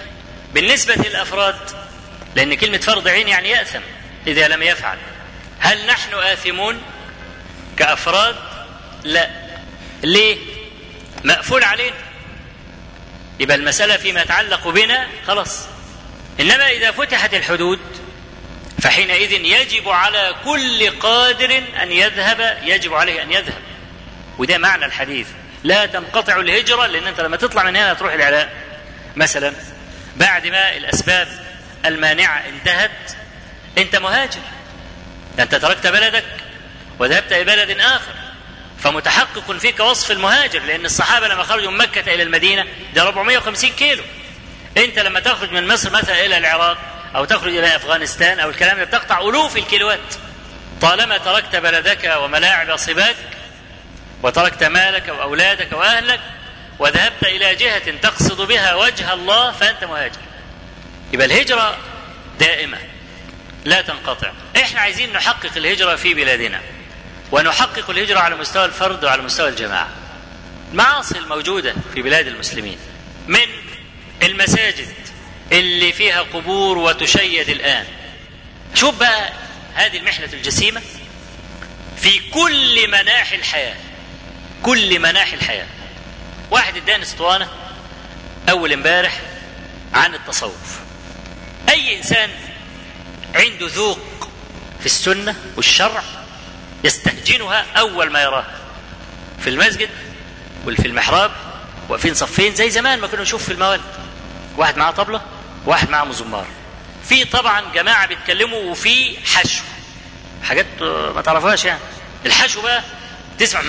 بالنسبة للأفراد لأن كلمة فرض عين يعني يأثم إذا لم يفعل هل نحن آثمون كأفراد لا ليه مقفول علينا يبقى المسألة فيما يتعلق بنا خلاص إنما إذا فتحت الحدود فحينئذ يجب على كل قادر أن يذهب يجب عليه أن يذهب وده معنى الحديث لا تنقطع الهجرة لأن أنت لما تطلع من هنا تروح العراق مثلا بعد ما الأسباب المانعة انتهت أنت مهاجر أنت تركت بلدك وذهبت إلى بلد آخر فمتحقق فيك وصف المهاجر لأن الصحابة لما خرجوا من مكة إلى المدينة ده 450 كيلو أنت لما تخرج من مصر مثلا إلى العراق أو تخرج إلى أفغانستان أو الكلام ده بتقطع ألوف الكيلوات طالما تركت بلدك وملاعب صباك وتركت مالك وأولادك وأهلك وذهبت إلى جهة تقصد بها وجه الله فأنت مهاجر يبقى الهجرة دائمة لا تنقطع احنا عايزين نحقق الهجرة في بلادنا ونحقق الهجرة على مستوى الفرد وعلى مستوى الجماعة المعاصي الموجودة في بلاد المسلمين من المساجد اللي فيها قبور وتشيد الآن شوف بقى هذه المحنة الجسيمة في كل مناحي الحياة كل مناحي الحياة واحد اداني اسطوانة أول امبارح عن التصوف أي إنسان عنده ذوق في السنة والشرع يستهجنها أول ما يراها في المسجد وفي المحراب واقفين صفين زي زمان ما كنا نشوف في الموالد واحد معاه طبلة واحد معاه مزمار في طبعا جماعة بيتكلموا وفي حشو حاجات ما تعرفهاش يعني الحشو بقى تسمع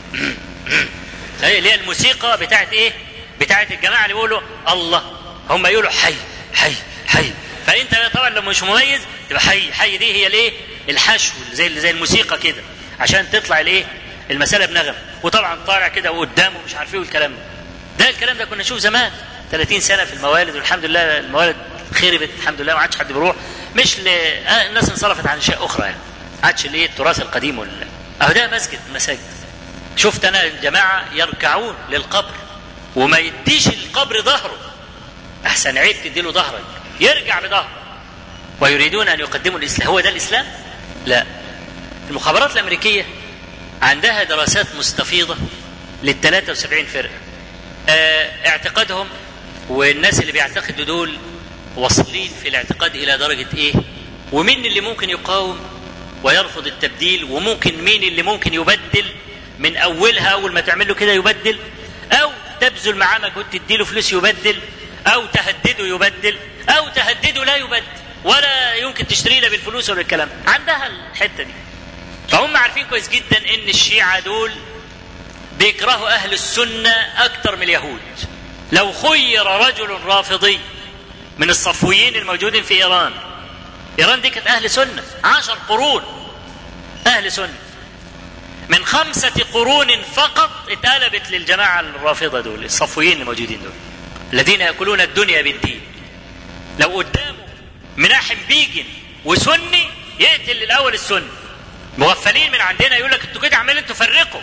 اللي هي الموسيقى بتاعت ايه بتاعت الجماعة اللي بيقولوا الله هم يقولوا حي حي حي فانت طبعا لو مش مميز تبقى حي حي دي هي الايه الحشو زي زي الموسيقى كده عشان تطلع الايه المسألة بنغم وطبعا طالع كده وقدامه مش عارف ايه والكلام ده ده الكلام ده كنا نشوف زمان 30 سنة في الموالد والحمد لله الموالد خربت الحمد لله ما عادش حد بيروح مش ل... آه الناس انصرفت عن اشياء اخرى يعني ما عادش الايه التراث القديم وال... اهو ده مسجد مساجد شفت انا الجماعه يركعون للقبر وما يديش القبر ظهره احسن عيب تديله ظهرك يرجع بظهره ويريدون ان يقدموا الاسلام هو ده الاسلام لا المخابرات الامريكيه عندها دراسات مستفيضه لل 73 فرقه اه اعتقادهم والناس اللي بيعتقدوا دول واصلين في الاعتقاد الى درجه ايه ومين اللي ممكن يقاوم ويرفض التبديل وممكن مين اللي ممكن يبدل من اولها اول ما تعمل له كده يبدل او تبذل معاه مجهود تديله فلوس يبدل او تهدده يبدل او تهدده لا يبدل ولا يمكن تشتري له بالفلوس ولا الكلام عندها الحته دي فهم عارفين كويس جدا ان الشيعه دول بيكرهوا اهل السنه اكتر من اليهود لو خير رجل رافضي من الصفويين الموجودين في ايران ايران دي كانت اهل سنه عشر قرون اهل سنه من خمسة قرون فقط اتقلبت للجماعة الرافضة دول الصفويين الموجودين دول الذين يأكلون الدنيا بالدين لو قدامه مناحم بيجن وسني يقتل الأول السني مغفلين من عندنا يقول لك انتوا كده عمالين تفرقوا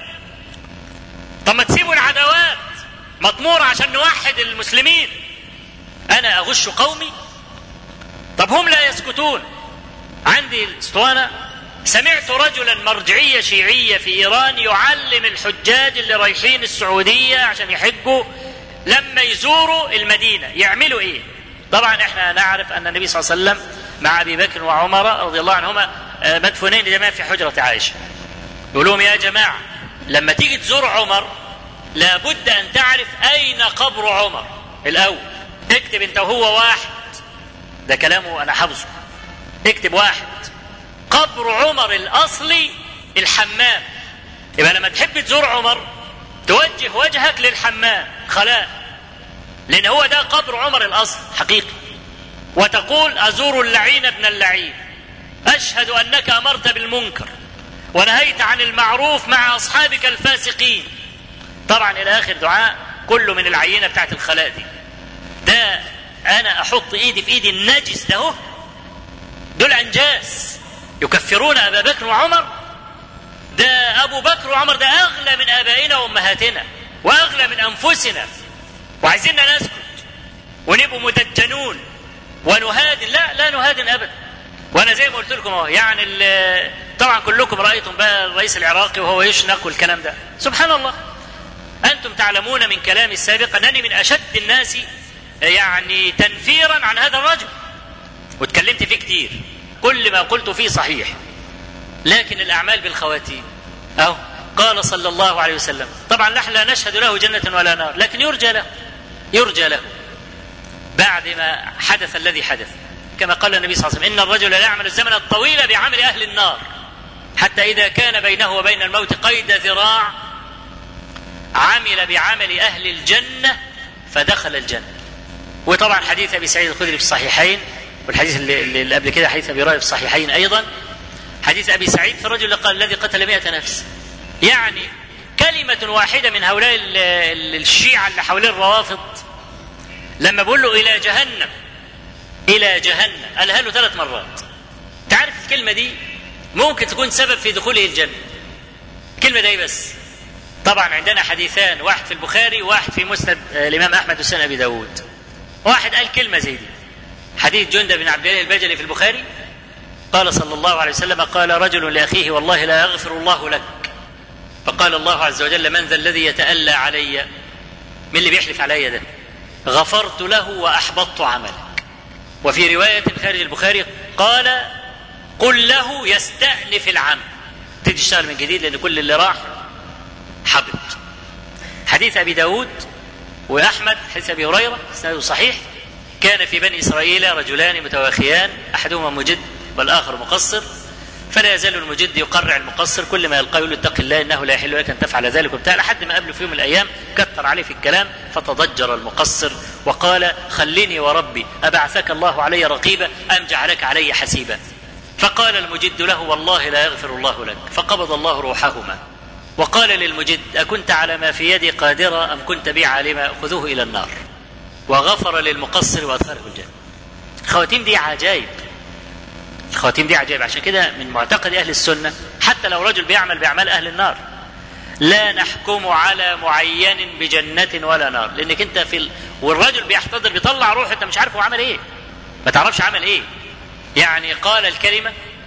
طب ما تسيبوا العداوات مطمورة عشان نوحد المسلمين أنا أغش قومي طب هم لا يسكتون عندي الاسطوانة سمعت رجلا مرجعية شيعية في إيران يعلم الحجاج اللي رايحين السعودية عشان يحجوا لما يزوروا المدينة يعملوا إيه طبعا احنا نعرف أن النبي صلى الله عليه وسلم مع أبي بكر وعمر رضي الله عنهما مدفونين جميعا في حجرة عائشة يقول لهم يا جماعة لما تيجي تزور عمر لابد أن تعرف أين قبر عمر الأول اكتب أنت وهو واحد ده كلامه أنا حافظه اكتب واحد قبر عمر الاصلي الحمام يبقى لما تحب تزور عمر توجه وجهك للحمام خلاء لان هو ده قبر عمر الاصل حقيقي وتقول ازور اللعين ابن اللعين اشهد انك امرت بالمنكر ونهيت عن المعروف مع اصحابك الفاسقين طبعا الى اخر دعاء كله من العينه بتاعت الخلاء دي ده انا احط ايدي في ايدي النجس ده هو دول انجاس يكفرون ابا بكر وعمر ده ابو بكر وعمر ده اغلى من ابائنا وامهاتنا واغلى من انفسنا وعايزيننا نسكت ونبقوا مدجنون ونهادن لا لا نهادن ابدا وانا زي ما قلت لكم اهو يعني ال- طبعا كلكم رايتم بقى الرئيس العراقي وهو يشنق والكلام ده سبحان الله انتم تعلمون من كلامي السابق انني من اشد الناس يعني تنفيرا عن هذا الرجل واتكلمت فيه كتير كل ما قلت فيه صحيح لكن الاعمال بالخواتيم اهو قال صلى الله عليه وسلم طبعا نحن لا نشهد له جنه ولا نار لكن يرجى له يرجى له بعد ما حدث الذي حدث كما قال النبي صلى الله عليه وسلم ان الرجل لا يعمل الزمن الطويل بعمل اهل النار حتى اذا كان بينه وبين الموت قيد ذراع عمل بعمل اهل الجنه فدخل الجنه وطبعا حديث ابي سعيد الخدري في الصحيحين والحديث اللي, اللي قبل كده حديث ابي هريره في الصحيحين ايضا حديث ابي سعيد في الرجل اللي قال الذي قتل مئة نفس يعني كلمة واحدة من هؤلاء ال- ال- الشيعة اللي حوالين الروافض لما بقول له إلى جهنم إلى جهنم قالها له ثلاث مرات تعرف الكلمة دي ممكن تكون سبب في دخوله الجنة الكلمة دي بس طبعا عندنا حديثان واحد في البخاري وواحد في مسند آه، الإمام أحمد وسنن أبي داود واحد قال كلمة زي دي حديث جندب بن عبد الله البجلي في البخاري قال صلى الله عليه وسلم قال رجل لأخيه والله لا يغفر الله لك فقال الله عز وجل من ذا الذي يتألى علي من اللي بيحلف علي ده غفرت له وأحبطت عملك وفي رواية خارج البخاري قال قل له يستأنف العمل تيجي تشتغل من جديد لأن كل اللي راح حبط حديث أبي داود وأحمد حديث أبي هريرة إسناده صحيح كان في بني إسرائيل رجلان متواخيان أحدهما مجد والآخر مقصر فلا يزال المجد يقرع المقصر كل ما يلقاه يقول له اتق الله انه لا يحل لك ان تفعل ذلك وبتاع لحد ما قابله في يوم من الايام كثر عليه في الكلام فتضجر المقصر وقال خليني وربي ابعثك الله علي رقيبا ام جعلك علي حسيبا فقال المجد له والله لا يغفر الله لك فقبض الله روحهما وقال للمجد اكنت على ما في يدي قادرا ام كنت بي عالما خذوه الى النار وغفر للمقصر وادخله الجنه الخواتيم دي عجائب الخواتيم دي عجائب عشان كده من معتقد اهل السنه حتى لو رجل بيعمل باعمال اهل النار لا نحكم على معين بجنة ولا نار لانك انت في ال... والرجل بيحتضر بيطلع روح انت مش عارف هو عمل ايه ما تعرفش عمل ايه يعني قال الكلمة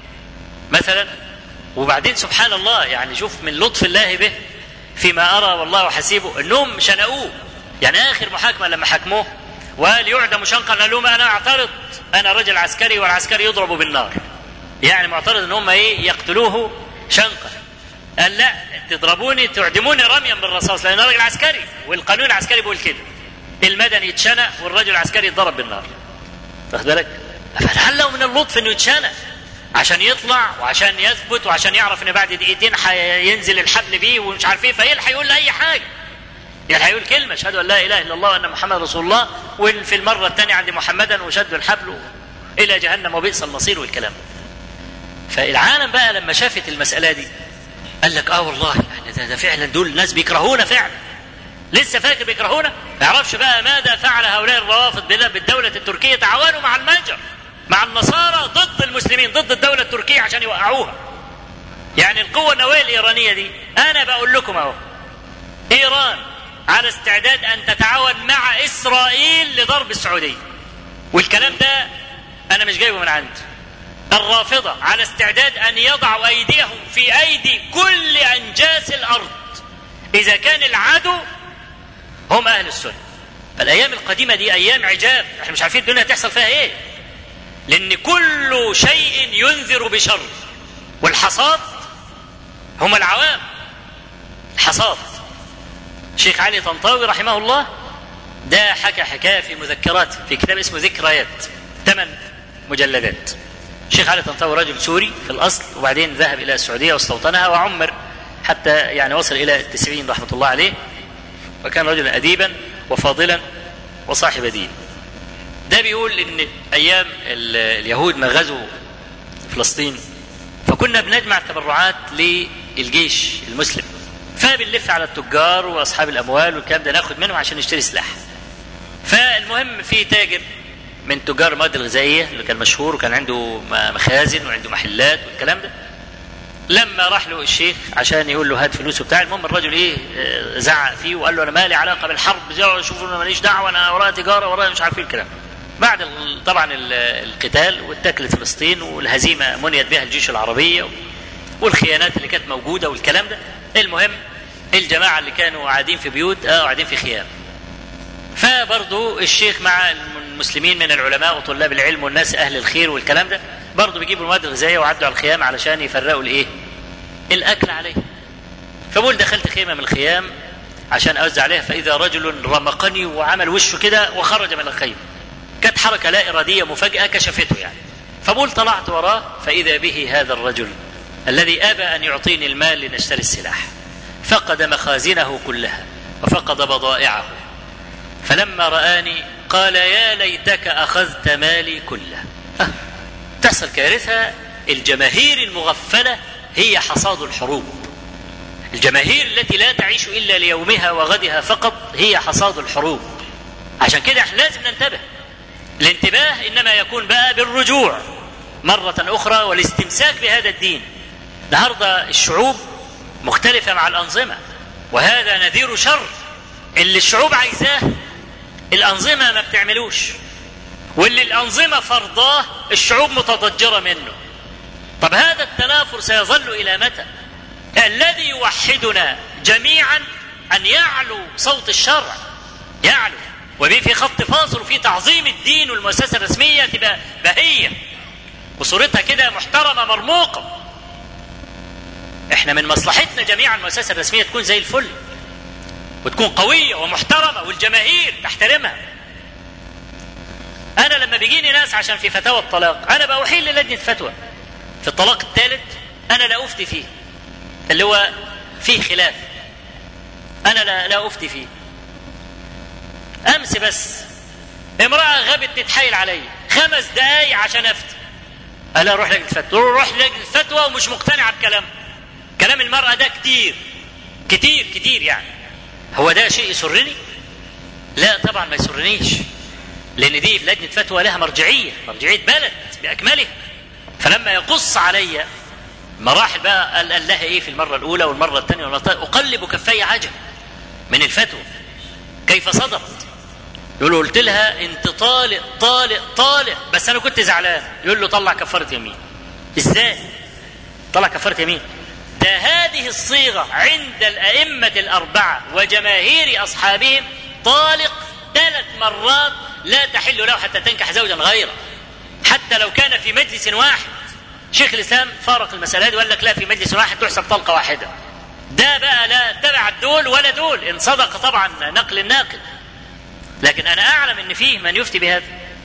مثلا وبعدين سبحان الله يعني شوف من لطف الله به فيما ارى والله حسيبه انهم شنقوه يعني اخر محاكمة لما حكموه وقال يعدم شنقا قال لهم انا اعترض انا رجل عسكري والعسكري يضرب بالنار يعني معترض ان هم ايه يقتلوه شنقا قال لا تضربوني تعدموني رميا بالرصاص لان انا راجل عسكري والقانون العسكري بيقول كده المدني يتشنق والرجل العسكري يتضرب بالنار واخد بالك فهل له من اللطف انه يتشنق عشان يطلع وعشان يثبت وعشان يعرف ان بعد دقيقتين هينزل الحبل بيه ومش عارف ايه فيلحق يقول له اي حاجه يلحق يقول كلمه اشهد ان لا اله الا الله وان محمد رسول الله وفي المره الثانيه عند محمدا وشد الحبل الى جهنم وبئس المصير والكلام فالعالم بقى لما شافت المساله دي قال لك اه والله يعني ده, ده فعلا دول ناس بيكرهونا فعلا لسه فاكر بيكرهونا ما يعرفش بقى ماذا فعل هؤلاء الروافض بالدولة التركية تعاونوا مع المجر مع النصارى ضد المسلمين ضد الدولة التركية عشان يوقعوها يعني القوة النووية الإيرانية دي أنا بقول لكم أهو إيران على استعداد أن تتعاون مع إسرائيل لضرب السعودية والكلام ده أنا مش جايبه من عندي الرافضة على استعداد أن يضعوا أيديهم في أيدي كل أنجاس الأرض إذا كان العدو هم أهل السنة الأيام القديمة دي أيام عجاب احنا مش عارفين الدنيا هتحصل فيها إيه لأن كل شيء ينذر بشر والحصاد هم العوام الحصاد الشيخ علي طنطاوي رحمه الله ده حكى حكاية في مذكرات في كتاب اسمه ذكريات ثمان مجلدات الشيخ علي طنطاوي رجل سوري في الأصل وبعدين ذهب إلى السعودية واستوطنها وعمر حتى يعني وصل إلى التسعين رحمة الله عليه وكان رجلا أديبا وفاضلا وصاحب دين ده بيقول إن أيام اليهود ما غزوا فلسطين فكنا بنجمع التبرعات للجيش المسلم فبنلف على التجار واصحاب الاموال والكلام ده ناخد منهم عشان نشتري سلاح فالمهم في تاجر من تجار المواد الغذائيه اللي كان مشهور وكان عنده مخازن وعنده محلات والكلام ده لما راح له الشيخ عشان يقول له هات فلوس وبتاع المهم الرجل ايه زعق فيه وقال له انا مالي علاقه بالحرب شوف انا ماليش دعوه انا ورايا تجاره ورايا مش عارف ايه الكلام بعد طبعا القتال والتاكل فلسطين والهزيمه منيت بها الجيوش العربيه والخيانات اللي كانت موجوده والكلام ده المهم الجماعه اللي كانوا قاعدين في بيوت اه قاعدين في خيام فبرضو الشيخ مع المسلمين من العلماء وطلاب العلم والناس اهل الخير والكلام ده برضو بيجيبوا المواد الغذائيه وعدوا على الخيام علشان يفرقوا الايه الاكل عليه فبقول دخلت خيمه من الخيام عشان اوزع عليها فاذا رجل رمقني وعمل وشه كده وخرج من الخيمه كانت حركه لا اراديه مفاجاه كشفته يعني فبقول طلعت وراه فاذا به هذا الرجل الذي ابى ان يعطيني المال لنشتري السلاح فقد مخازنه كلها وفقد بضائعه فلما رآني قال يا ليتك أخذت مالي كله أه. تحصل كارثة الجماهير المغفلة هي حصاد الحروب الجماهير التي لا تعيش إلا ليومها وغدها فقط هي حصاد الحروب عشان كده احنا لازم ننتبه الانتباه إنما يكون بقى بالرجوع مرة أخرى والاستمساك بهذا الدين النهاردة الشعوب مختلفة مع الأنظمة وهذا نذير شر اللي الشعوب عايزاه الأنظمة ما بتعملوش واللي الأنظمة فرضاه الشعوب متضجرة منه طب هذا التنافر سيظل إلى متى الذي يوحدنا جميعا أن يعلو صوت الشرع يعلو وبيه في خط فاصل وفي تعظيم الدين والمؤسسة الرسمية تبقى بهية وصورتها كده محترمة مرموقة احنا من مصلحتنا جميعا المؤسسة الرسمية تكون زي الفل وتكون قوية ومحترمة والجماهير تحترمها أنا لما بيجيني ناس عشان في فتاوى الطلاق أنا بأحيل للجنة فتوى في الطلاق الثالث أنا لا أفتي فيه اللي هو فيه خلاف أنا لا, لا أفتي فيه أمس بس امرأة غابت تتحايل علي خمس دقايق عشان أفتي ألا أروح لجنة فتوى روح لجنة فتوى ومش مقتنع بكلام كلام المرأة ده كتير كتير كتير يعني هو ده شيء يسرني؟ لا طبعا ما يسرنيش لان دي لجنه فتوى لها مرجعيه مرجعيه بلد باكمله فلما يقص علي مراحل بقى قال, قال لها ايه في المره الاولى والمره الثانيه والمره الثالثه اقلب كفي عجب من الفتوى كيف صدرت يقول له قلت لها انت طالق طالق طالق بس انا كنت زعلان يقول له طلع كفاره يمين ازاي طلع كفاره يمين ده هذه الصيغه عند الائمه الاربعه وجماهير اصحابهم طالق ثلاث مرات لا تحل له حتى تنكح زوجا غيره حتى لو كان في مجلس واحد شيخ الاسلام فارق المسألة دي وقال لك لا في مجلس واحد تحسب طلقه واحده ده بقى لا تبع دول ولا دول ان صدق طبعا نقل الناقل لكن انا اعلم ان فيه من يفتي بهذا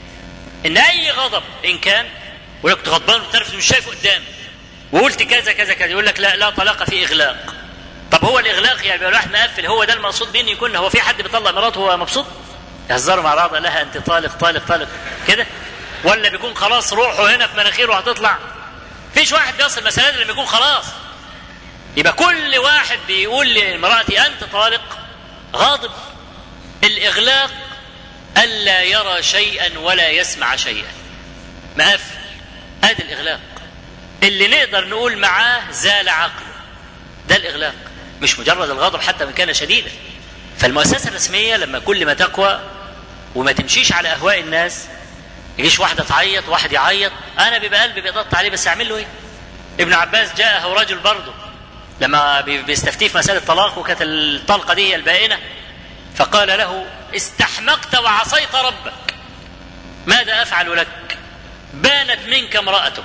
ان اي غضب ان كان ولو كنت غضبان وتعرف مش شايفه قدامي وقلت كذا كذا كذا يقول لك لا لا طلاق في اغلاق طب هو الاغلاق يعني الواحد مقفل هو ده المقصود بين يكون هو في حد بيطلق مراته وهو مبسوط يهزروا مع بعض لها انت طالق طالق طالق كده ولا بيكون خلاص روحه هنا في مناخيره هتطلع فيش واحد بيصل مسألة لما يكون خلاص يبقى كل واحد بيقول لامرأتي أنت طالق غاضب الإغلاق ألا يرى شيئا ولا يسمع شيئا مقفل هذا الإغلاق اللي نقدر نقول معاه زال عقله ده الإغلاق مش مجرد الغضب حتى من كان شديدا فالمؤسسة الرسمية لما كل ما تقوى وما تمشيش على أهواء الناس يجيش واحدة تعيط واحد يعيط أنا بيبقى قلبي بيضغط عليه بس أعمل له إيه؟ ابن عباس جاءه رجل برضه لما بيستفتيه في مسألة الطلاق وكانت الطلقة دي هي البائنة فقال له استحمقت وعصيت ربك ماذا أفعل لك؟ بانت منك امرأتك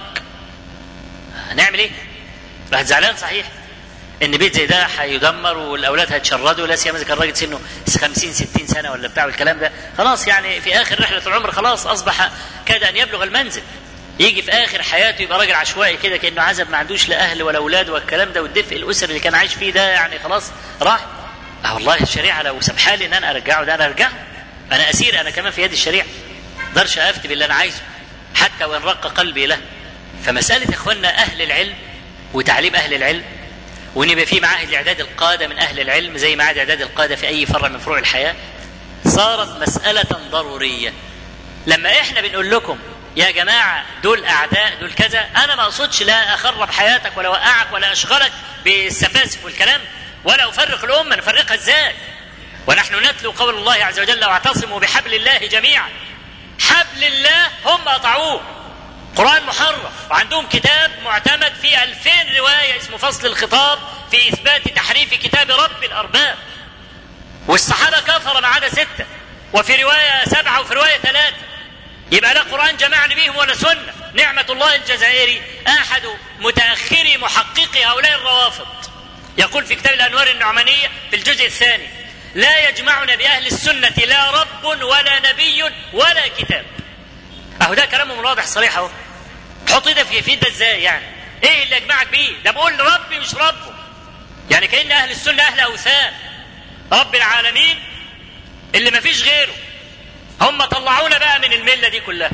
هنعمل إيه؟ راح زعلان صحيح ان بيت زي ده هيدمر والاولاد هيتشردوا لا سيما اذا كان راجل سنه 50 60 سنه ولا بتاع والكلام ده خلاص يعني في اخر رحله العمر خلاص اصبح كاد ان يبلغ المنزل يجي في اخر حياته يبقى راجل عشوائي كده كانه عزب ما عندوش لا اهل ولا اولاد والكلام ده والدفء الاسري اللي كان عايش فيه ده يعني خلاص راح اه والله الشريعه لو سمحالي ان انا ارجعه ده انا ارجعه انا اسير انا كمان في يد الشريعه اقدرش افتي باللي انا عايزه حتى وان رق قلبي له فمساله يا اخواننا اهل العلم وتعليم اهل العلم وان يبقى في معاهد لاعداد القاده من اهل العلم زي معاهد اعداد القاده في اي فرع من فروع الحياه صارت مساله ضروريه لما احنا بنقول لكم يا جماعه دول اعداء دول كذا انا ما اقصدش لا اخرب حياتك ولا اوقعك ولا اشغلك بالسفاسف والكلام ولا افرق الامه نفرقها ازاي ونحن نتلو قول الله عز وجل واعتصموا بحبل الله جميعا حبل الله هم قطعوه قرآن محرف وعندهم كتاب معتمد فيه ألفين رواية اسمه فصل الخطاب في إثبات تحريف كتاب رب الأرباب والصحابة كفر ما عدا ستة وفي رواية سبعة وفي رواية ثلاثة يبقى لا قرآن جمعني بهم ولا سنة نعمة الله الجزائري أحد متأخري محققي هؤلاء الروافض يقول في كتاب الأنوار النعمانية في الجزء الثاني لا يجمعنا بأهل السنة لا رب ولا نبي ولا كتاب أهو ده كلامهم واضح صريح أهو حط ايدك في في ده ازاي يعني ايه اللي يجمعك بيه ده بقول ربي مش ربه يعني كأن أهل السنة أهل أوثان رب العالمين اللي ما فيش غيره هم طلعونا بقى من الملة دي كلها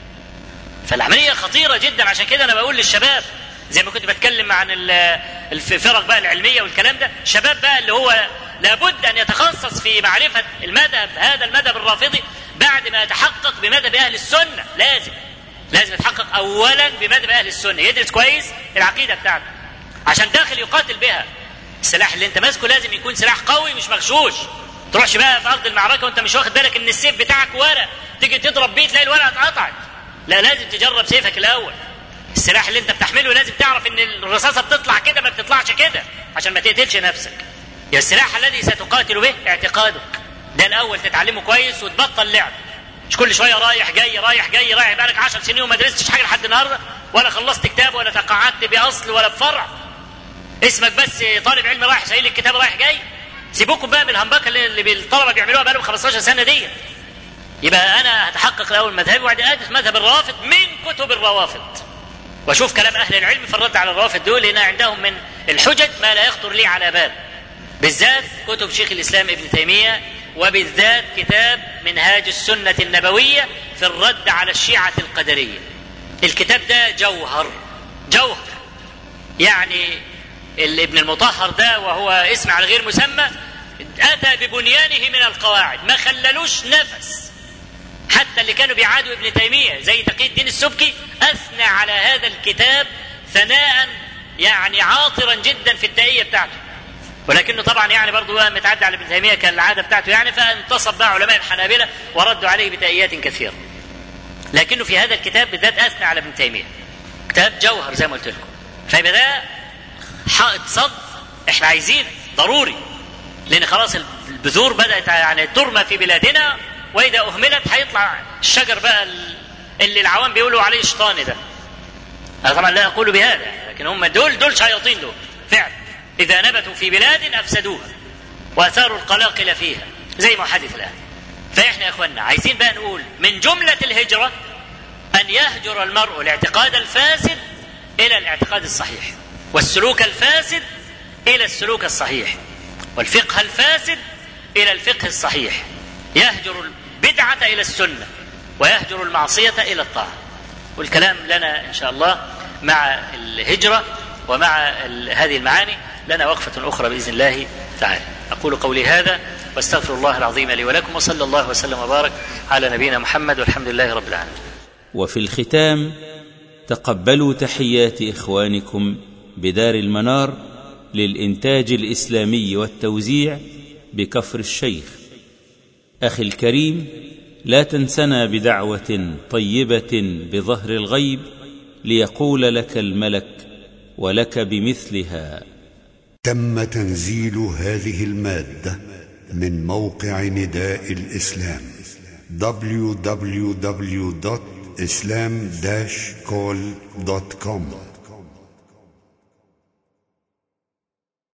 فالعملية خطيرة جدا عشان كده أنا بقول للشباب زي ما كنت بتكلم عن الفرق بقى العلمية والكلام ده شباب بقى اللي هو لابد أن يتخصص في معرفة المذهب هذا المذهب الرافضي بعد ما يتحقق بمذهب أهل السنة لازم لازم يتحقق أولا بمذهب أهل السنة يدرس كويس العقيدة بتاعته عشان داخل يقاتل بها السلاح اللي انت ماسكه لازم يكون سلاح قوي مش مغشوش تروحش بقى في ارض المعركه وانت مش واخد بالك ان السيف بتاعك ورق تيجي تضرب بيه تلاقي الورقه اتقطعت لا لازم تجرب سيفك الاول السلاح اللي انت بتحمله لازم تعرف ان الرصاصه بتطلع كده ما بتطلعش كده عشان ما تقتلش نفسك يا السلاح الذي ستقاتل به اعتقادك ده الاول تتعلمه كويس وتبطل لعب مش كل شويه رايح جاي رايح جاي رايح بقالك 10 سنين وما درستش حاجه لحد النهارده ولا خلصت كتاب ولا تقاعدت باصل ولا بفرع اسمك بس طالب علم رايح شايل الكتاب رايح جاي سيبوكم بقى من الهمبكه اللي الطلبه بيعملوها بقالهم 15 سنه دي يبقى انا هتحقق الاول مذهبي وبعدين ادرس مذهب الروافض من كتب الروافض واشوف كلام اهل العلم في الرد على الروافض دول لان عندهم من الحجج ما لا يخطر لي على بال بالذات كتب شيخ الاسلام ابن تيميه وبالذات كتاب منهاج السنه النبويه في الرد على الشيعه القدريه الكتاب ده جوهر جوهر يعني ابن المطهر ده وهو اسم على غير مسمى اتى ببنيانه من القواعد ما خللوش نفس حتى اللي كانوا بيعادوا ابن تيميه زي تقي الدين السبكي اثنى على هذا الكتاب ثناء يعني عاطرا جدا في التائيه بتاعته ولكنه طبعا يعني برضه متعدى على ابن تيميه كالعاده بتاعته يعني فانتصب بقى علماء الحنابله وردوا عليه بتائيات كثيره لكنه في هذا الكتاب بالذات اثنى على ابن تيميه كتاب جوهر زي ما قلت لكم فيبقى ده حائط صد احنا عايزين ضروري لان خلاص البذور بدات يعني ترمى في بلادنا واذا اهملت هيطلع الشجر بقى اللي العوام بيقولوا عليه شيطاني ده انا طبعا لا اقول بهذا لكن هم دول دول شياطين دول فعلا اذا نبتوا في بلاد افسدوها واثاروا القلاقل فيها زي ما حدث الان فاحنا يا اخوانا عايزين بقى نقول من جمله الهجره ان يهجر المرء الاعتقاد الفاسد الى الاعتقاد الصحيح والسلوك الفاسد الى السلوك الصحيح والفقه الفاسد الى الفقه الصحيح يهجر البدعه الى السنه ويهجر المعصيه الى الطاعه والكلام لنا ان شاء الله مع الهجره ومع هذه المعاني لنا وقفه اخرى باذن الله تعالى اقول قولي هذا واستغفر الله العظيم لي ولكم وصلى الله وسلم وبارك على نبينا محمد والحمد لله رب العالمين وفي الختام تقبلوا تحيات اخوانكم بدار المنار للانتاج الاسلامي والتوزيع بكفر الشيخ اخي الكريم لا تنسنا بدعوه طيبه بظهر الغيب ليقول لك الملك ولك بمثلها تم تنزيل هذه الماده من موقع نداء الاسلام www.islam-call.com